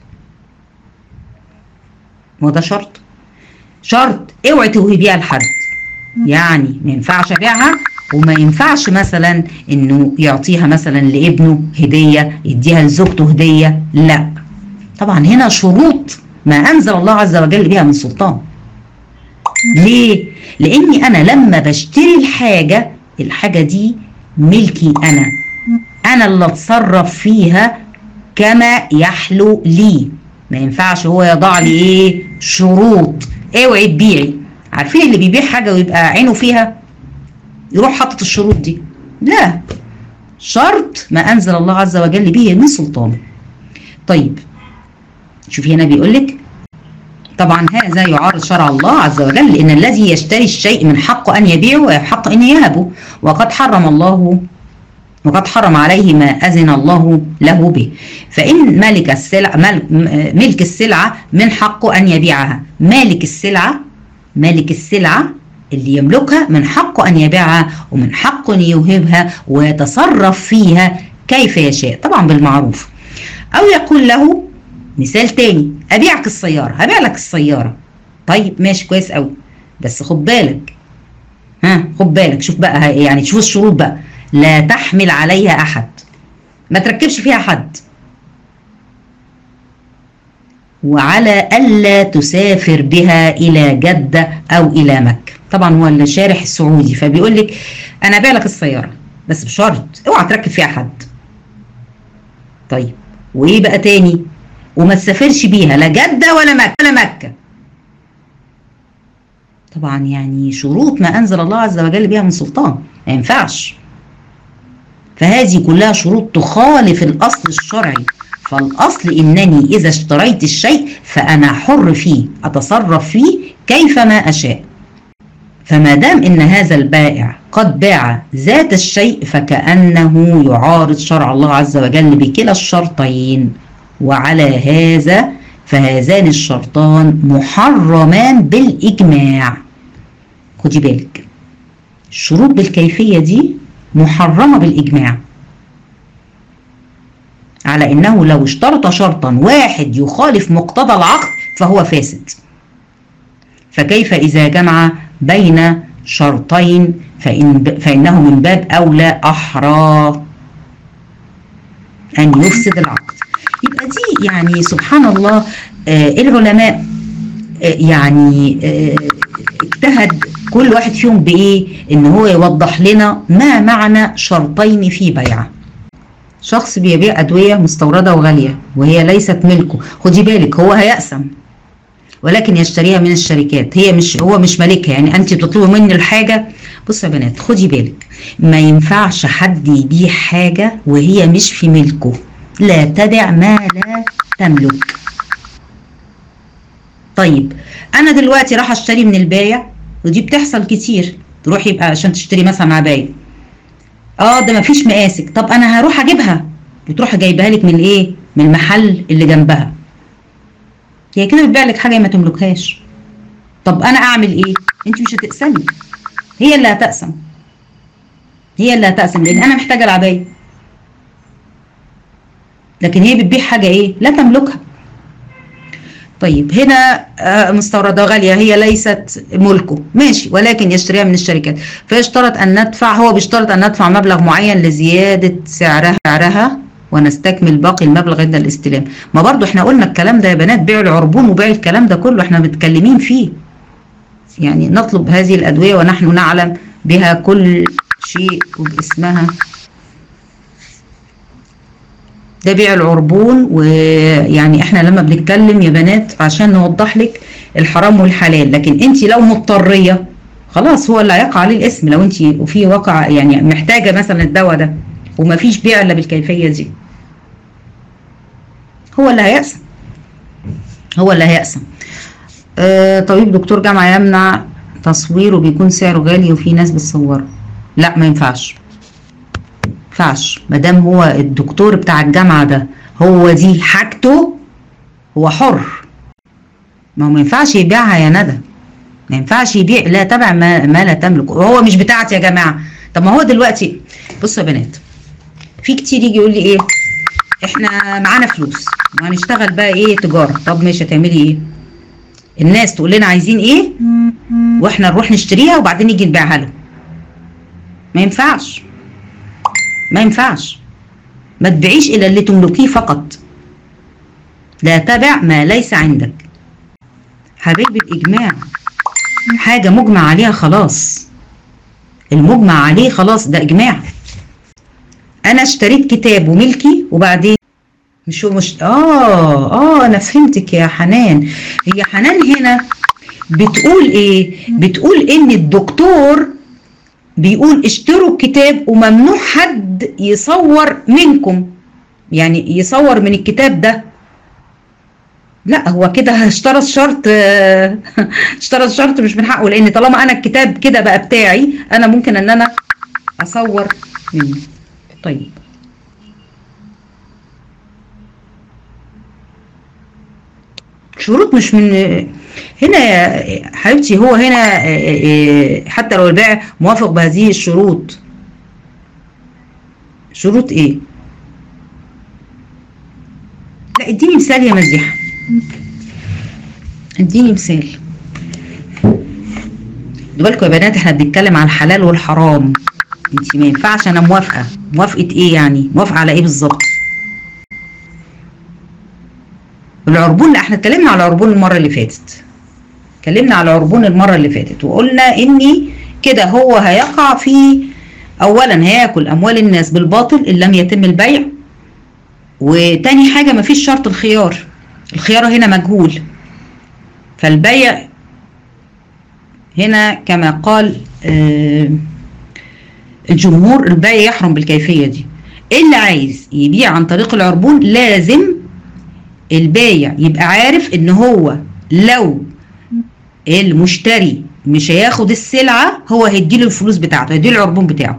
[SPEAKER 1] ما ده شرط شرط اوعي توهبيها لحد يعني ما ينفعش ابيعها وما ينفعش مثلا انه يعطيها مثلا لابنه هديه يديها لزوجته هديه لا طبعا هنا شروط ما انزل الله عز وجل بها من سلطان ليه لاني انا لما بشتري الحاجه الحاجه دي ملكي انا انا اللي اتصرف فيها كما يحلو لي ما ينفعش هو يضع لي ايه شروط اوعي تبيعي عارفين اللي بيبيع حاجه ويبقى عينه فيها يروح حاطط الشروط دي لا شرط ما انزل الله عز وجل به من سلطانه طيب شوفي هنا بيقول لك طبعا هذا يعارض شرع الله عز وجل لان الذي يشتري الشيء من حقه ان يبيعه ويحق ان يهبه وقد حرم الله وقد حرم عليه ما أذن الله له به فإن ملك السلع ملك السلعة من حقه أن يبيعها مالك السلعة مالك السلعة اللي يملكها من حقه أن يبيعها ومن حقه أن يوهبها ويتصرف فيها كيف يشاء طبعا بالمعروف أو يقول له مثال تاني أبيعك السيارة هبيع لك السيارة طيب ماشي كويس قوي بس خد بالك ها خد بالك شوف بقى يعني شوف الشروط بقى لا تحمل عليها أحد ما تركبش فيها حد وعلى ألا تسافر بها إلى جدة أو إلى مكة طبعا هو الشارح السعودي فبيقول لك أنا أبيع لك السيارة بس بشرط اوعى تركب فيها حد طيب وإيه بقى تاني وما تسافرش بيها لا جدة ولا مكة ولا مكة طبعا يعني شروط ما أنزل الله عز وجل بها من سلطان ما ينفعش فهذه كلها شروط تخالف الأصل الشرعي فالأصل إنني إذا اشتريت الشيء فأنا حر فيه أتصرف فيه كيفما أشاء فما دام إن هذا البائع قد باع ذات الشيء فكأنه يعارض شرع الله عز وجل بكلا الشرطين وعلى هذا فهذان الشرطان محرمان بالإجماع خدي بالك الشروط بالكيفية دي محرمة بالإجماع على انه لو اشترط شرطا واحد يخالف مقتضى العقد فهو فاسد فكيف اذا جمع بين شرطين فإن فانه من باب اولى احرى ان يفسد العقد يبقى دي يعني سبحان الله آه العلماء آه يعني آه اجتهد كل واحد فيهم بايه ان هو يوضح لنا ما معنى شرطين في بيعه شخص بيبيع أدوية مستوردة وغالية وهي ليست ملكه خدي بالك هو هيقسم ولكن يشتريها من الشركات هي مش هو مش مالكها يعني انت بتطلبي مني الحاجة بص يا بنات خدي بالك ما ينفعش حد يبيع حاجة وهي مش في ملكه لا تدع ما لا تملك طيب انا دلوقتي راح اشتري من البايع ودي بتحصل كتير تروحي يبقى عشان تشتري مثلا عباية اه ده مفيش مقاسك طب انا هروح اجيبها وتروح جايبها لك من الايه من المحل اللي جنبها هي كده بتبيع لك حاجه ما تملكهاش طب انا اعمل ايه انت مش هتقسمي هي اللي هتقسم هي اللي هتقسم لان انا محتاجه العبايه لكن هي بتبيع حاجه ايه لا تملكها طيب هنا آه، مستوردة غالية هي ليست ملكه ماشي ولكن يشتريها من الشركات فيشترط أن ندفع هو بيشترط أن ندفع مبلغ معين لزيادة سعرها سعرها ونستكمل باقي المبلغ عند الاستلام ما برضو احنا قلنا الكلام ده يا بنات بيع العربون وبيع الكلام ده كله احنا متكلمين فيه يعني نطلب هذه الأدوية ونحن نعلم بها كل شيء وباسمها ده بيع العربون ويعني احنا لما بنتكلم يا بنات عشان نوضح لك الحرام والحلال لكن انت لو مضطريه خلاص هو اللي هيقع عليه الاسم لو انت وفي واقع يعني محتاجه مثلا الدواء ده ومفيش بيع الا بالكيفيه دي هو اللي هيقسم هو اللي هيقسم آه طبيب دكتور جامعه يمنع تصويره بيكون سعره غالي وفي ناس بتصوره لا ما ينفعش ينفعش ما دام هو الدكتور بتاع الجامعه ده هو دي حاجته هو حر ما هو ما ينفعش يبيعها يا ندى ما ينفعش يبيع لا تبع ما, ما لا تملك هو مش بتاعتي يا جماعه طب ما هو دلوقتي بصوا يا بنات في كتير يجي يقول لي ايه احنا معانا فلوس وهنشتغل بقى ايه تجاره طب ماشي هتعملي ايه الناس تقول لنا عايزين ايه واحنا نروح نشتريها وبعدين نيجي نبيعها له ما ينفعش ما ينفعش ما تبيعيش الا اللي تملكيه فقط لا تبع ما ليس عندك حبيبي الاجماع حاجه مجمع عليها خلاص المجمع عليه خلاص ده اجماع انا اشتريت كتاب وملكي وبعدين مش هو مش اه اه انا فهمتك يا حنان هي حنان هنا بتقول ايه بتقول ان الدكتور بيقول اشتروا الكتاب وممنوع حد يصور منكم يعني يصور من الكتاب ده لا هو كده اشترط شرط اشترط شرط مش من حقه لان طالما انا الكتاب كده بقى بتاعي انا ممكن ان انا اصور منه طيب شروط مش من هنا يا حبيبتي هو هنا حتى لو البائع موافق بهذه الشروط شروط ايه لا اديني مثال يا مزيحه اديني مثال خدوا بالكم يا بنات احنا بنتكلم عن الحلال والحرام انت ما ينفعش انا موافقه موافقه ايه يعني موافقه على ايه بالظبط العربون لا احنا اتكلمنا على العربون المره اللي فاتت اتكلمنا على العربون المره اللي فاتت وقلنا اني كده هو هيقع في اولا هياكل اموال الناس بالباطل ان لم يتم البيع وتاني حاجه مفيش شرط الخيار الخيار هنا مجهول فالبيع هنا كما قال آه الجمهور البيع يحرم بالكيفيه دي اللي عايز يبيع عن طريق العربون لازم البايع يبقى عارف ان هو لو المشتري مش هياخد السلعة هو هيديله الفلوس بتاعته هيديله العربون بتاعه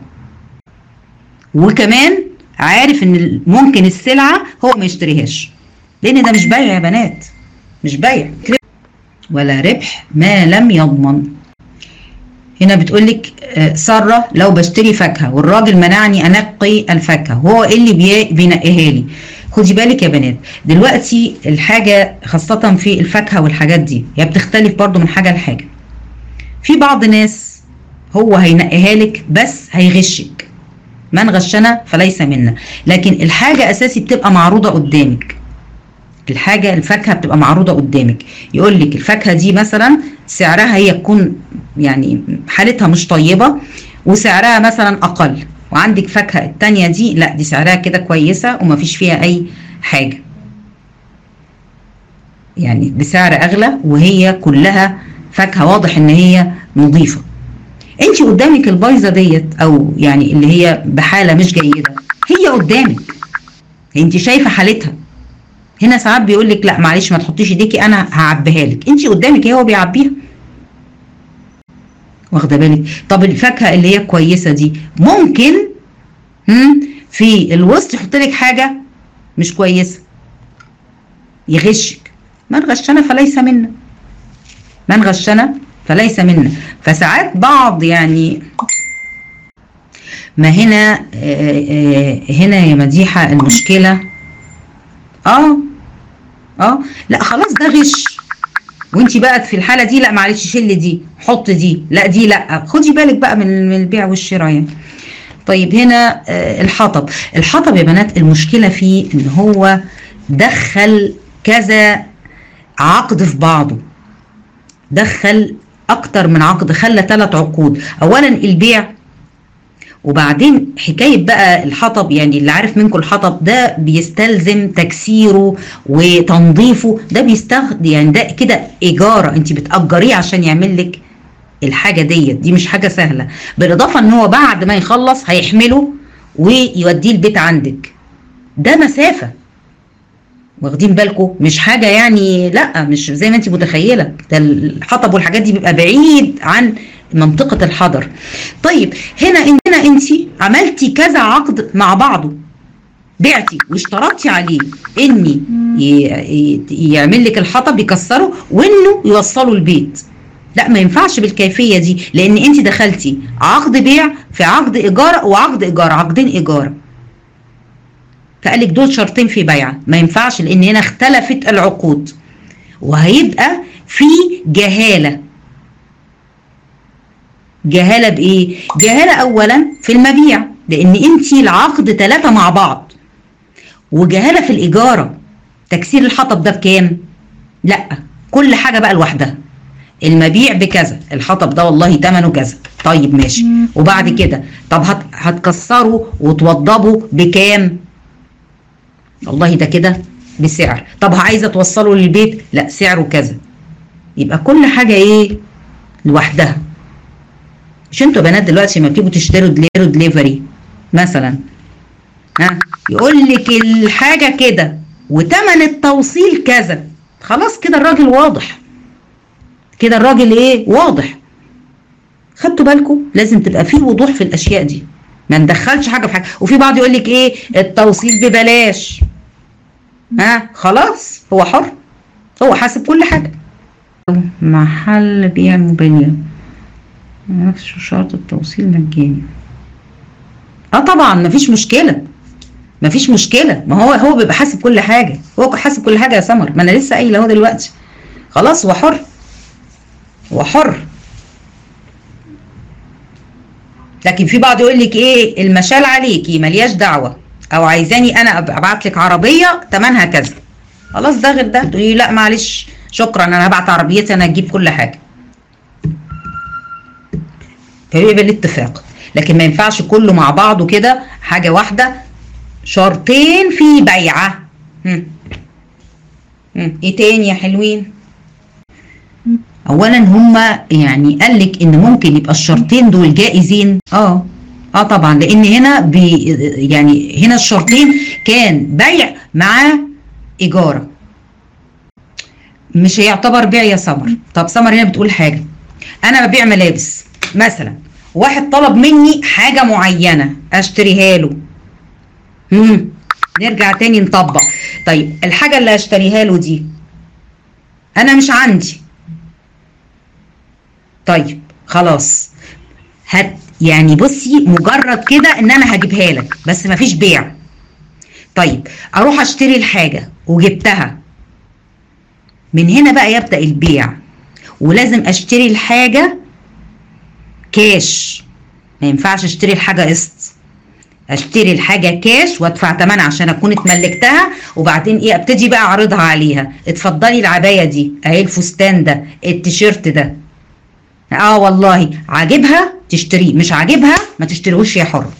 [SPEAKER 1] وكمان عارف ان ممكن السلعة هو ما يشتريهاش لان ده مش بيع يا بنات مش بيع ولا ربح ما لم يضمن هنا بتقول لك ساره لو بشتري فاكهه والراجل منعني انقي الفاكهه وهو اللي بينقيها لي خدي بالك يا بنات دلوقتي الحاجه خاصه في الفاكهه والحاجات دي هي بتختلف برضو من حاجه لحاجه في بعض ناس هو هينقيها لك بس هيغشك من غشنا فليس منا لكن الحاجه اساسي بتبقى معروضه قدامك الحاجه الفاكهه بتبقى معروضه قدامك يقول لك الفاكهه دي مثلا سعرها هي تكون يعني حالتها مش طيبه وسعرها مثلا اقل وعندك فاكهه التانية دي لا دي سعرها كده كويسه ومفيش فيها اي حاجه يعني بسعر اغلى وهي كلها فاكهه واضح ان هي نظيفه انت قدامك البايظه ديت او يعني اللي هي بحاله مش جيده هي قدامك انت شايفه حالتها هنا ساعات بيقول لك لا معلش ما تحطيش ايديكي انا هعبيها لك انت قدامك هو بيعبيها واخده بالك طب الفاكهه اللي هي كويسه دي ممكن في الوسط يحط لك حاجه مش كويسه يغشك من غشنا فليس منا من غشنا فليس منا فساعات بعض يعني ما هنا آآ آآ هنا يا مديحه المشكله اه اه لا خلاص ده غش وانت بقى في الحاله دي لا معلش شيل دي حط دي لا دي لا خدي بالك بقى من من البيع والشراء يعني طيب هنا آه، الحطب الحطب يا بنات المشكله فيه ان هو دخل كذا عقد في بعضه دخل اكتر من عقد خلى ثلاث عقود اولا البيع وبعدين حكايه بقى الحطب يعني اللي عارف منكم الحطب ده بيستلزم تكسيره وتنظيفه ده بيستخدم يعني ده كده ايجاره انت بتاجريه عشان يعمل لك الحاجه ديت دي مش حاجه سهله بالاضافه ان هو بعد ما يخلص هيحمله ويوديه البيت عندك ده مسافه واخدين بالكم مش حاجه يعني لا مش زي ما انت متخيله ده الحطب والحاجات دي بيبقى بعيد عن منطقه الحضر طيب هنا هنا انت عملتي كذا عقد مع بعضه بعتي واشترطتي عليه ان ي- ي- يعمل لك الحطب يكسره وانه يوصله البيت لا ما ينفعش بالكيفيه دي لان انت دخلتي عقد بيع في عقد ايجار وعقد ايجار عقدين ايجار فقال لك دول شرطين في بيعه ما ينفعش لان هنا اختلفت العقود وهيبقى في جهاله جهاله بايه جهاله اولا في المبيع لان انت العقد ثلاثه مع بعض وجهاله في الاجاره تكسير الحطب ده بكام لا كل حاجه بقى لوحدها المبيع بكذا الحطب ده والله ثمنه كذا طيب ماشي وبعد كده طب هت هتكسره وتوضبه بكام والله ده كده بسعر طب عايزه توصله للبيت لا سعره كذا يبقى كل حاجه ايه لوحدها مش انتوا يا بنات دلوقتي لما بتيجوا تشتروا دليرو دليفري مثلا ها يقول لك الحاجه كده وتمن التوصيل كذا خلاص كده الراجل واضح كده الراجل ايه واضح خدتوا بالكم لازم تبقى في وضوح في الاشياء دي ما ندخلش حاجه في حاجه وفي بعض يقول لك ايه التوصيل ببلاش ها خلاص هو حر هو حاسب كل حاجه محل بيع موبيليا نفس شرط التوصيل مجاني اه طبعا مفيش مشكله مفيش مشكله ما هو هو بيبقى حاسب كل حاجه هو حاسب كل حاجه يا سمر ما انا لسه قايله اهو دلوقتي خلاص هو حر هو حر لكن في بعض يقول لك ايه المشال عليكي ملياش دعوه او عايزاني انا ابعت لك عربيه ثمنها كذا خلاص ده غير ده تقولي لا معلش شكرا انا هبعت عربيتي انا هجيب كل حاجه فبيبقى بالاتفاق لكن ما ينفعش كله مع بعضه كده حاجه واحده شرطين في بيعه هم. هم. ايه تاني يا حلوين اولا هما يعني قال لك ان ممكن يبقى الشرطين دول جائزين اه اه طبعا لان هنا بي يعني هنا الشرطين كان بيع مع ايجاره مش هيعتبر بيع يا سمر طب سمر هنا بتقول حاجه انا ببيع ملابس مثلا واحد طلب مني حاجه معينه اشتريها له امم نرجع تاني نطبق طيب الحاجه اللي هشتريها له دي انا مش عندي طيب خلاص هت يعني بصي مجرد كده ان انا هجيبها لك بس مفيش بيع طيب اروح اشتري الحاجه وجبتها من هنا بقى يبدا البيع ولازم اشتري الحاجه كاش ما ينفعش اشتري الحاجه قسط اشتري الحاجه كاش وادفع ثمنها عشان اكون اتملكتها وبعدين ايه ابتدي بقى اعرضها عليها اتفضلي العبايه دي اهي الفستان ده التيشيرت ده اه والله عاجبها تشتريه مش عاجبها ما تشتريهوش يا حر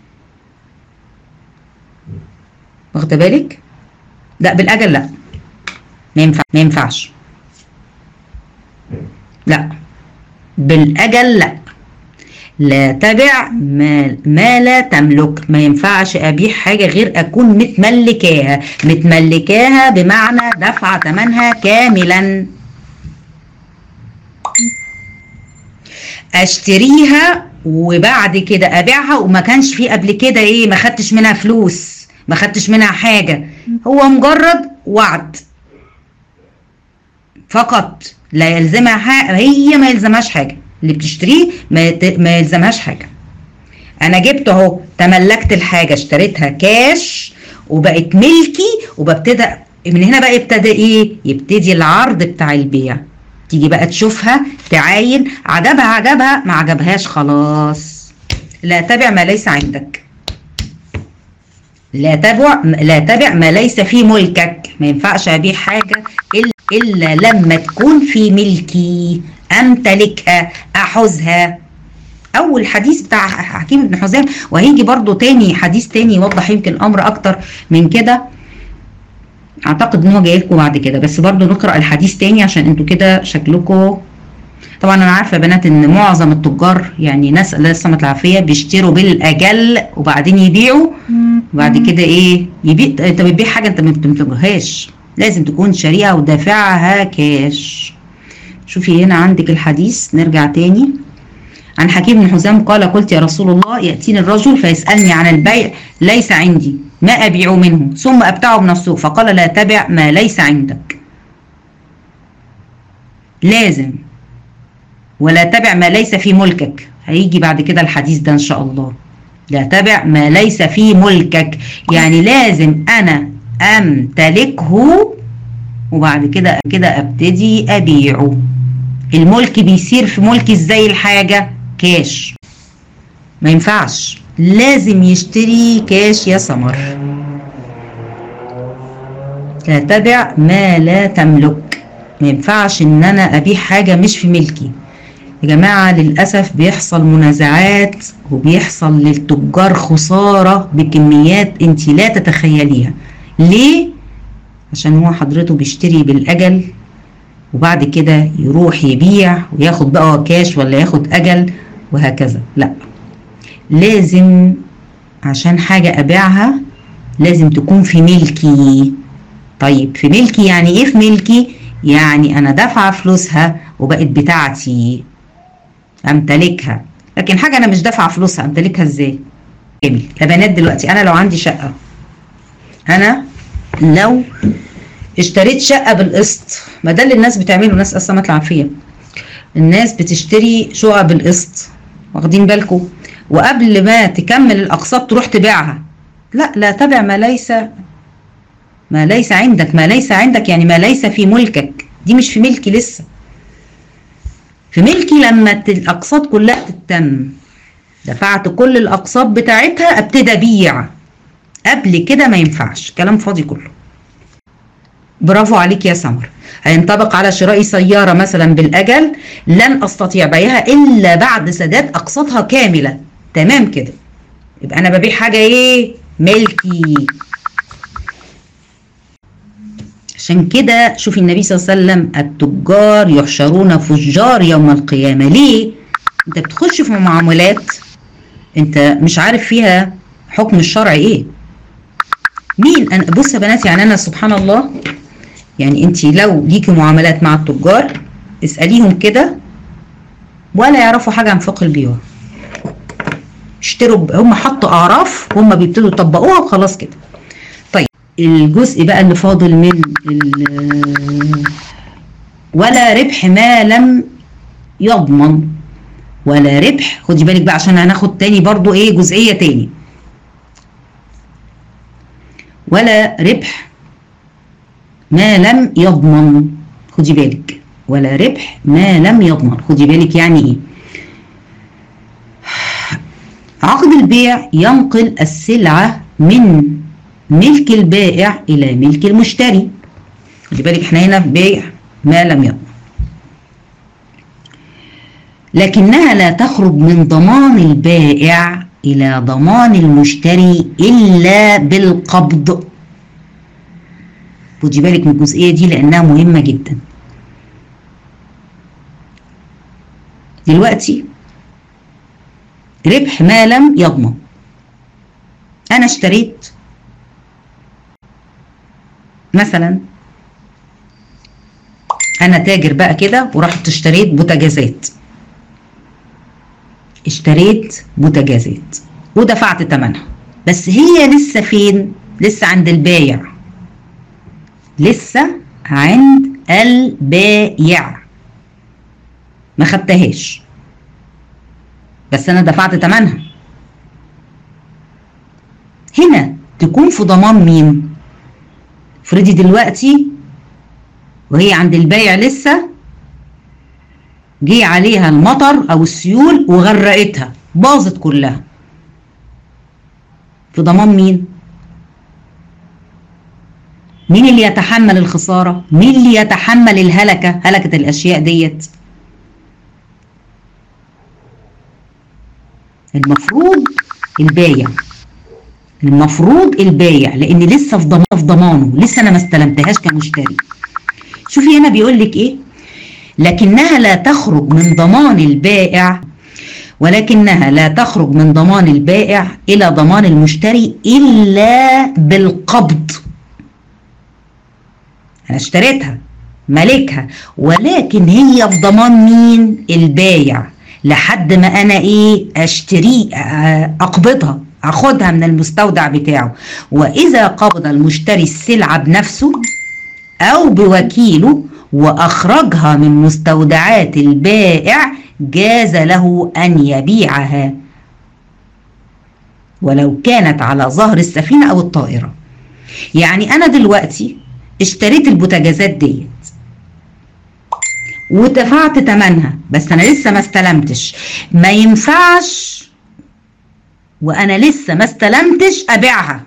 [SPEAKER 1] واخده بالك لا بالاجل لا ما ينفع ما ينفعش لا بالاجل لا لا تبع ما, ما لا تملك ما ينفعش ابيع حاجه غير اكون متملكاها متملكاها بمعنى دفع ثمنها كاملا اشتريها وبعد كده ابيعها وما كانش في قبل كده ايه ما خدتش منها فلوس ما خدتش منها حاجه هو مجرد وعد فقط لا يلزمها حاجة هي ما يلزمهاش حاجه اللي بتشتريه ما, يت... ما يلزمهاش حاجه انا جبت اهو تملكت الحاجه اشتريتها كاش وبقت ملكي وببتدى من هنا بقى ابتدى ايه يبتدي العرض بتاع البيع تيجي بقى تشوفها تعاين عجبها عجبها ما عجبهاش خلاص لا تبع ما ليس عندك لا تبع لا تبع ما ليس في ملكك ما ينفعش ابيع حاجه الا الا لما تكون في ملكي امتلكها احوزها اول حديث بتاع حكيم بن حزام وهيجي برضو تاني حديث تاني يوضح يمكن الامر اكتر من كده اعتقد ان هو جاي لكم بعد كده بس برضو نقرا الحديث تاني عشان انتوا كده شكلكم طبعا انا عارفه يا بنات ان معظم التجار يعني ناس الله يسلمك العافيه بيشتروا بالاجل وبعدين يبيعوا وبعد كده ايه يبيع انت بتبيع حاجه انت ما بتملكهاش لازم تكون شاريها ودافعها كاش شوفي هنا عندك الحديث نرجع تاني عن حكيم بن حزام قال قلت يا رسول الله يأتيني الرجل فيسألني عن البيع ليس عندي ما أبيع منه ثم أبتعه من السوق فقال لا تبع ما ليس عندك لازم ولا تبع ما ليس في ملكك هيجي بعد كده الحديث ده إن شاء الله لا تبع ما ليس في ملكك يعني لازم أنا أمتلكه وبعد كده كده أبتدي أبيعه الملك بيصير في ملكي ازاي الحاجة كاش ما ينفعش لازم يشتري كاش يا سمر لا تبع ما لا تملك ما ينفعش ان انا ابيع حاجة مش في ملكي يا جماعة للأسف بيحصل منازعات وبيحصل للتجار خسارة بكميات انت لا تتخيليها ليه؟ عشان هو حضرته بيشتري بالأجل وبعد كده يروح يبيع وياخد بقى كاش ولا ياخد أجل وهكذا لا لازم عشان حاجة أبيعها لازم تكون في ملكي طيب في ملكي يعني إيه في ملكي؟ يعني أنا دافعة فلوسها وبقت بتاعتي أمتلكها لكن حاجة أنا مش دافعة فلوسها أمتلكها إزاي؟ جميل يا بنات دلوقتي أنا لو عندي شقة أنا لو اشتريت شقة بالقسط ما ده اللي الناس بتعمله ناس أصلا العافية الناس بتشتري شقق بالقسط واخدين بالكم وقبل ما تكمل الأقساط تروح تبيعها لا لا تبع ما ليس ما ليس عندك ما ليس عندك يعني ما ليس في ملكك دي مش في ملكي لسه في ملكي لما الأقساط كلها تتم دفعت كل الأقساط بتاعتها ابتدي أبيع قبل كده ما ينفعش كلام فاضي كله برافو عليك يا سمر هينطبق على شراء سيارة مثلا بالأجل لن أستطيع بيعها إلا بعد سداد أقساطها كاملة تمام كده يبقى أنا ببيع حاجة إيه ملكي عشان كده شوفي النبي صلى الله عليه وسلم التجار يحشرون فجار يوم القيامة ليه؟ انت بتخش في معاملات انت مش عارف فيها حكم الشرع ايه مين انا بص يا بنات يعني انا سبحان الله يعني انت لو ليكي معاملات مع التجار اسأليهم كده ولا يعرفوا حاجة عن فقه البيوع اشتروا هم حطوا اعراف هم بيبتدوا يطبقوها وخلاص كده طيب الجزء بقى اللي فاضل من ولا ربح ما لم يضمن ولا ربح خدي بالك بقى عشان هناخد تاني برضو ايه جزئية تاني ولا ربح ما لم يضمن خدي بالك ولا ربح ما لم يضمن خدي بالك يعني ايه عقد البيع ينقل السلعة من ملك البائع إلى ملك المشتري خدي بالك احنا هنا في بيع ما لم يضمن لكنها لا تخرج من ضمان البائع إلى ضمان المشتري إلا بالقبض خدي بالك من الجزئية دي لأنها مهمة جدا دلوقتي ربح ما لم يضمن أنا اشتريت مثلا أنا تاجر بقى كده ورحت اشتريت بوتاجازات اشتريت بوتاجازات ودفعت ثمنها بس هي لسه فين لسه عند البايع لسه عند البايع ما خدتهاش بس انا دفعت ثمنها هنا تكون في ضمان مين افرضي دلوقتي وهي عند البايع لسه جه عليها المطر او السيول وغرقتها باظت كلها في ضمان مين مين اللي يتحمل الخسارة مين اللي يتحمل الهلكة هلكة الاشياء ديت المفروض البايع المفروض البايع لان لسه في ضمان في ضمانه لسه انا ما استلمتهاش كمشتري شوفي هنا بيقول لك ايه لكنها لا تخرج من ضمان البائع ولكنها لا تخرج من ضمان البائع الى ضمان المشتري الا بالقبض انا اشتريتها مالكها ولكن هي في ضمان مين البايع لحد ما انا ايه اشتري اقبضها اخدها من المستودع بتاعه واذا قبض المشتري السلعه بنفسه او بوكيله واخرجها من مستودعات البائع جاز له ان يبيعها ولو كانت على ظهر السفينه او الطائره يعني انا دلوقتي اشتريت البوتاجازات ديت ودفعت ثمنها بس انا لسه ما استلمتش ما ينفعش وانا لسه ما استلمتش ابيعها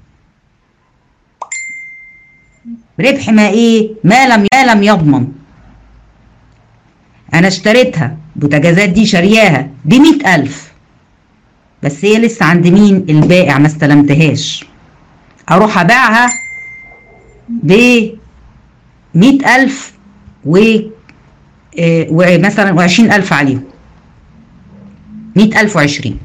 [SPEAKER 1] ربح ما ايه ما لم ما لم يضمن انا اشتريتها بوتاجازات دي شارياها دي مئة الف بس هي لسه عند مين البائع ما استلمتهاش اروح ابيعها ب مئة الف و اه ومثلا وعشرين الف عليهم مئة الف وعشرين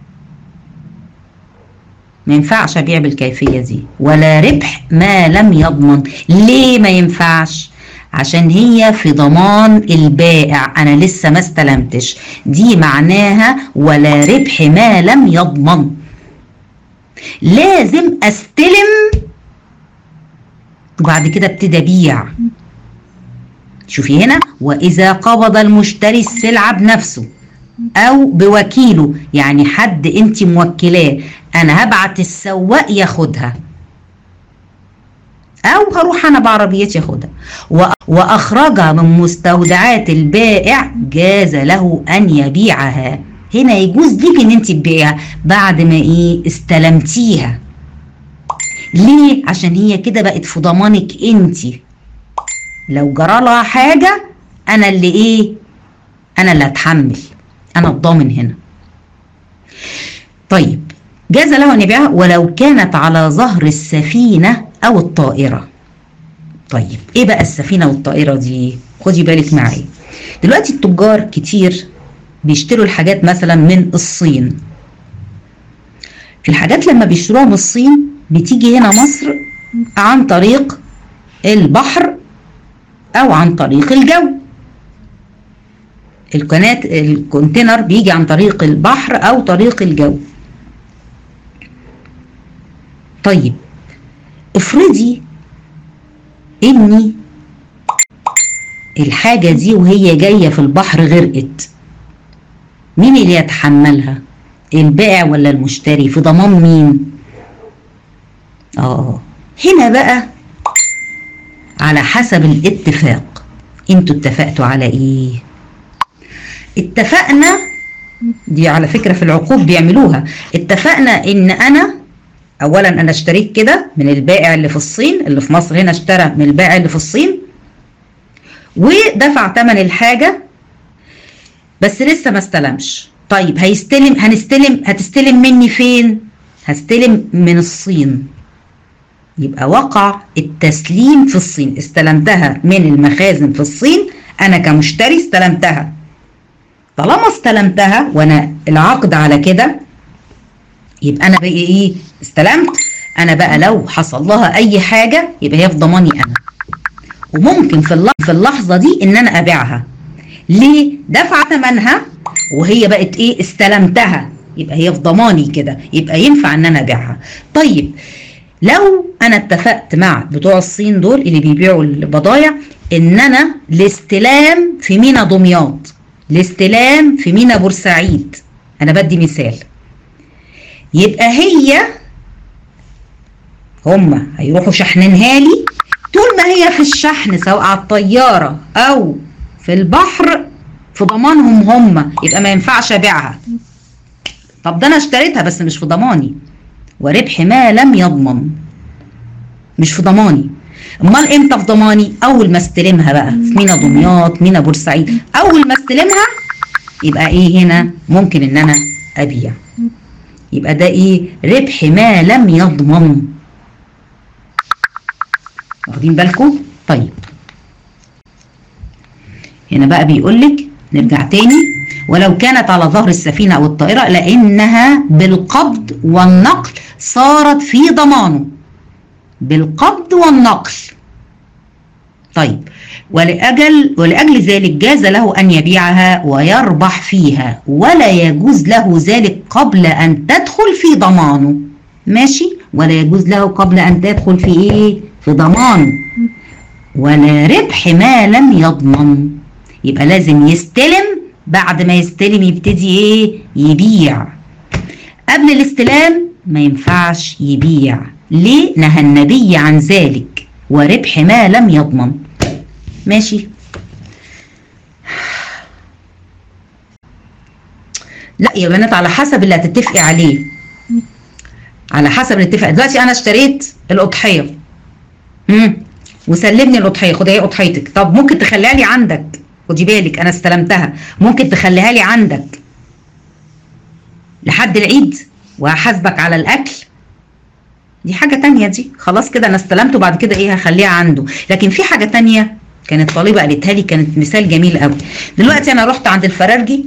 [SPEAKER 1] ما ينفعش ابيع بالكيفيه دي ولا ربح ما لم يضمن ليه ما ينفعش عشان هي في ضمان البائع انا لسه ما استلمتش دي معناها ولا ربح ما لم يضمن لازم استلم وبعد كده ابتدي ابيع شوفي هنا واذا قبض المشتري السلعه بنفسه او بوكيله يعني حد انت موكلاه انا هبعت السواق ياخدها او هروح انا بعربيتي ياخدها واخرجها من مستودعات البائع جاز له ان يبيعها هنا يجوز ليك ان انت تبيعها بعد ما ايه استلمتيها ليه عشان هي كده بقت في ضمانك انت لو جرى لها حاجه انا اللي ايه انا اللي هتحمل انا الضامن هنا طيب جاز له ان يبيعها ولو كانت على ظهر السفينه او الطائره طيب ايه بقى السفينه والطائره دي خدي بالك معايا دلوقتي التجار كتير بيشتروا الحاجات مثلا من الصين في الحاجات لما بيشتروها من الصين بتيجي هنا مصر عن طريق البحر او عن طريق الجو القناة الكونتينر بيجي عن طريق البحر او طريق الجو طيب افرضي اني الحاجة دي وهي جاية في البحر غرقت مين اللي يتحملها البائع ولا المشتري في ضمان مين اه هنا بقى على حسب الاتفاق انتوا اتفقتوا على ايه اتفقنا دي على فكرة في العقود بيعملوها اتفقنا ان انا اولا انا اشتريت كده من البائع اللي في الصين اللي في مصر هنا اشترى من البائع اللي في الصين ودفع ثمن الحاجة بس لسه ما استلمش طيب هيستلم هنستلم هتستلم مني فين هستلم من الصين يبقى وقع التسليم في الصين استلمتها من المخازن في الصين انا كمشتري استلمتها طالما استلمتها وانا العقد على كده يبقى انا بقى ايه استلمت انا بقى لو حصل لها اي حاجه يبقى هي في ضماني انا وممكن في في اللحظه دي ان انا ابيعها ليه دفع ثمنها وهي بقت ايه استلمتها يبقى هي في ضماني كده يبقى ينفع ان انا ابيعها طيب لو انا اتفقت مع بتوع الصين دول اللي بيبيعوا البضايع ان انا الاستلام في مينا دمياط الاستلام في مينا بورسعيد انا بدي مثال يبقى هي هما هيروحوا شحنينها لي طول ما هي في الشحن سواء على الطياره او في البحر في ضمانهم هم يبقى ما ينفعش ابيعها طب ده انا اشتريتها بس مش في ضماني وربح ما لم يضمن مش في ضماني امال امتى في ضماني اول ما استلمها بقى في مينا دمياط مينا بورسعيد اول ما استلمها يبقى ايه هنا ممكن ان انا ابيع يبقى ده ايه ربح ما لم يضمن واخدين بالكم طيب هنا بقى بيقول لك نرجع تاني ولو كانت على ظهر السفينة أو الطائرة لأنها بالقبض والنقل صارت في ضمانه بالقبض والنقل طيب ولأجل ولأجل ذلك جاز له أن يبيعها ويربح فيها ولا يجوز له ذلك قبل أن تدخل في ضمانه ماشي ولا يجوز له قبل أن تدخل في إيه في ضمانه ولا ربح ما لم يضمن يبقى لازم يستلم بعد ما يستلم يبتدي ايه يبيع قبل الاستلام ما ينفعش يبيع ليه نهى النبي عن ذلك وربح ما لم يضمن ماشي لا يا بنات على حسب اللي هتتفقي عليه على حسب الاتفاق دلوقتي انا اشتريت الاضحيه امم وسلمني الاضحيه خد اهي اضحيتك طب ممكن تخليها لي عندك خدي بالك انا استلمتها ممكن تخليها لي عندك لحد العيد وهحاسبك على الاكل دي حاجه تانية دي خلاص كده انا استلمته بعد كده ايه هخليها عنده لكن في حاجه تانية كانت طالبه قالتها لي كانت مثال جميل قوي دلوقتي انا رحت عند الفرارجي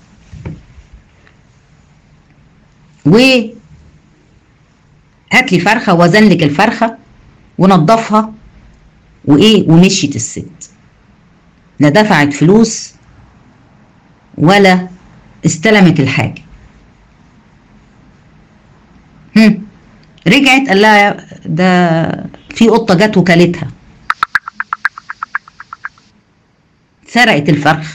[SPEAKER 1] و هات لي فرخه وزن لك الفرخه ونضفها وايه ومشيت الست لا دفعت فلوس ولا استلمت الحاجه هم. رجعت قال لها ده في قطه جت وكلتها سرقت الفرخ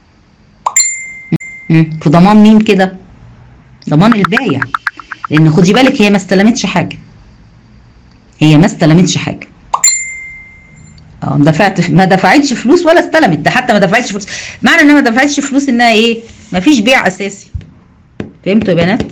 [SPEAKER 1] هم. في ضمان مين كده ضمان البايع لان خدي بالك هي ما استلمتش حاجه هي ما استلمتش حاجه اه دفعت ما دفعتش فلوس ولا استلمت ده حتى ما دفعتش فلوس معنى انها ما دفعتش فلوس انها ايه ما فيش بيع اساسي فهمتوا يا بنات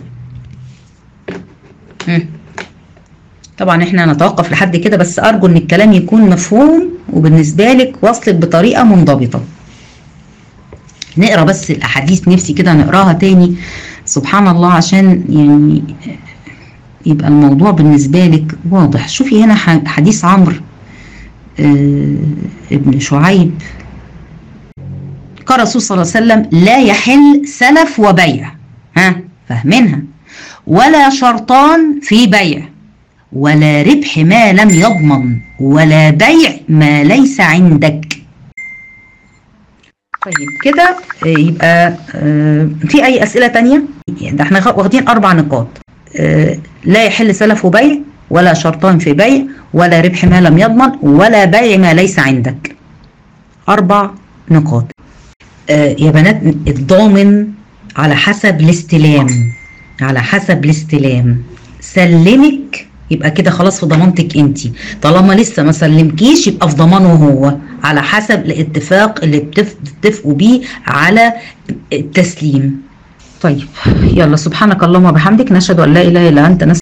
[SPEAKER 1] مم. طبعا احنا نتوقف لحد كده بس ارجو ان الكلام يكون مفهوم وبالنسبه لك وصلت بطريقه منضبطه نقرا بس الاحاديث نفسي كده نقراها تاني سبحان الله عشان يعني يبقى الموضوع بالنسبه لك واضح شوفي هنا حديث عمرو آه ابن شعيب قال الرسول صلى الله عليه وسلم لا يحل سلف وبيع ها فاهمينها ولا شرطان في بيع ولا ربح ما لم يضمن ولا بيع ما ليس عندك طيب كده يبقى آه في اي اسئله تانية ده احنا واخدين اربع نقاط آه لا يحل سلف وبيع ولا شرطان في بيع ولا ربح ما لم يضمن ولا بيع ما ليس عندك اربع نقاط آه يا بنات الضامن على حسب الاستلام على حسب الاستلام سلمك يبقى كده خلاص في ضمانتك انت طالما لسه ما سلمكيش يبقى في ضمانه هو على حسب الاتفاق اللي بتتفقوا بيه على التسليم طيب يلا سبحانك اللهم وبحمدك نشهد ان لا اله الا انت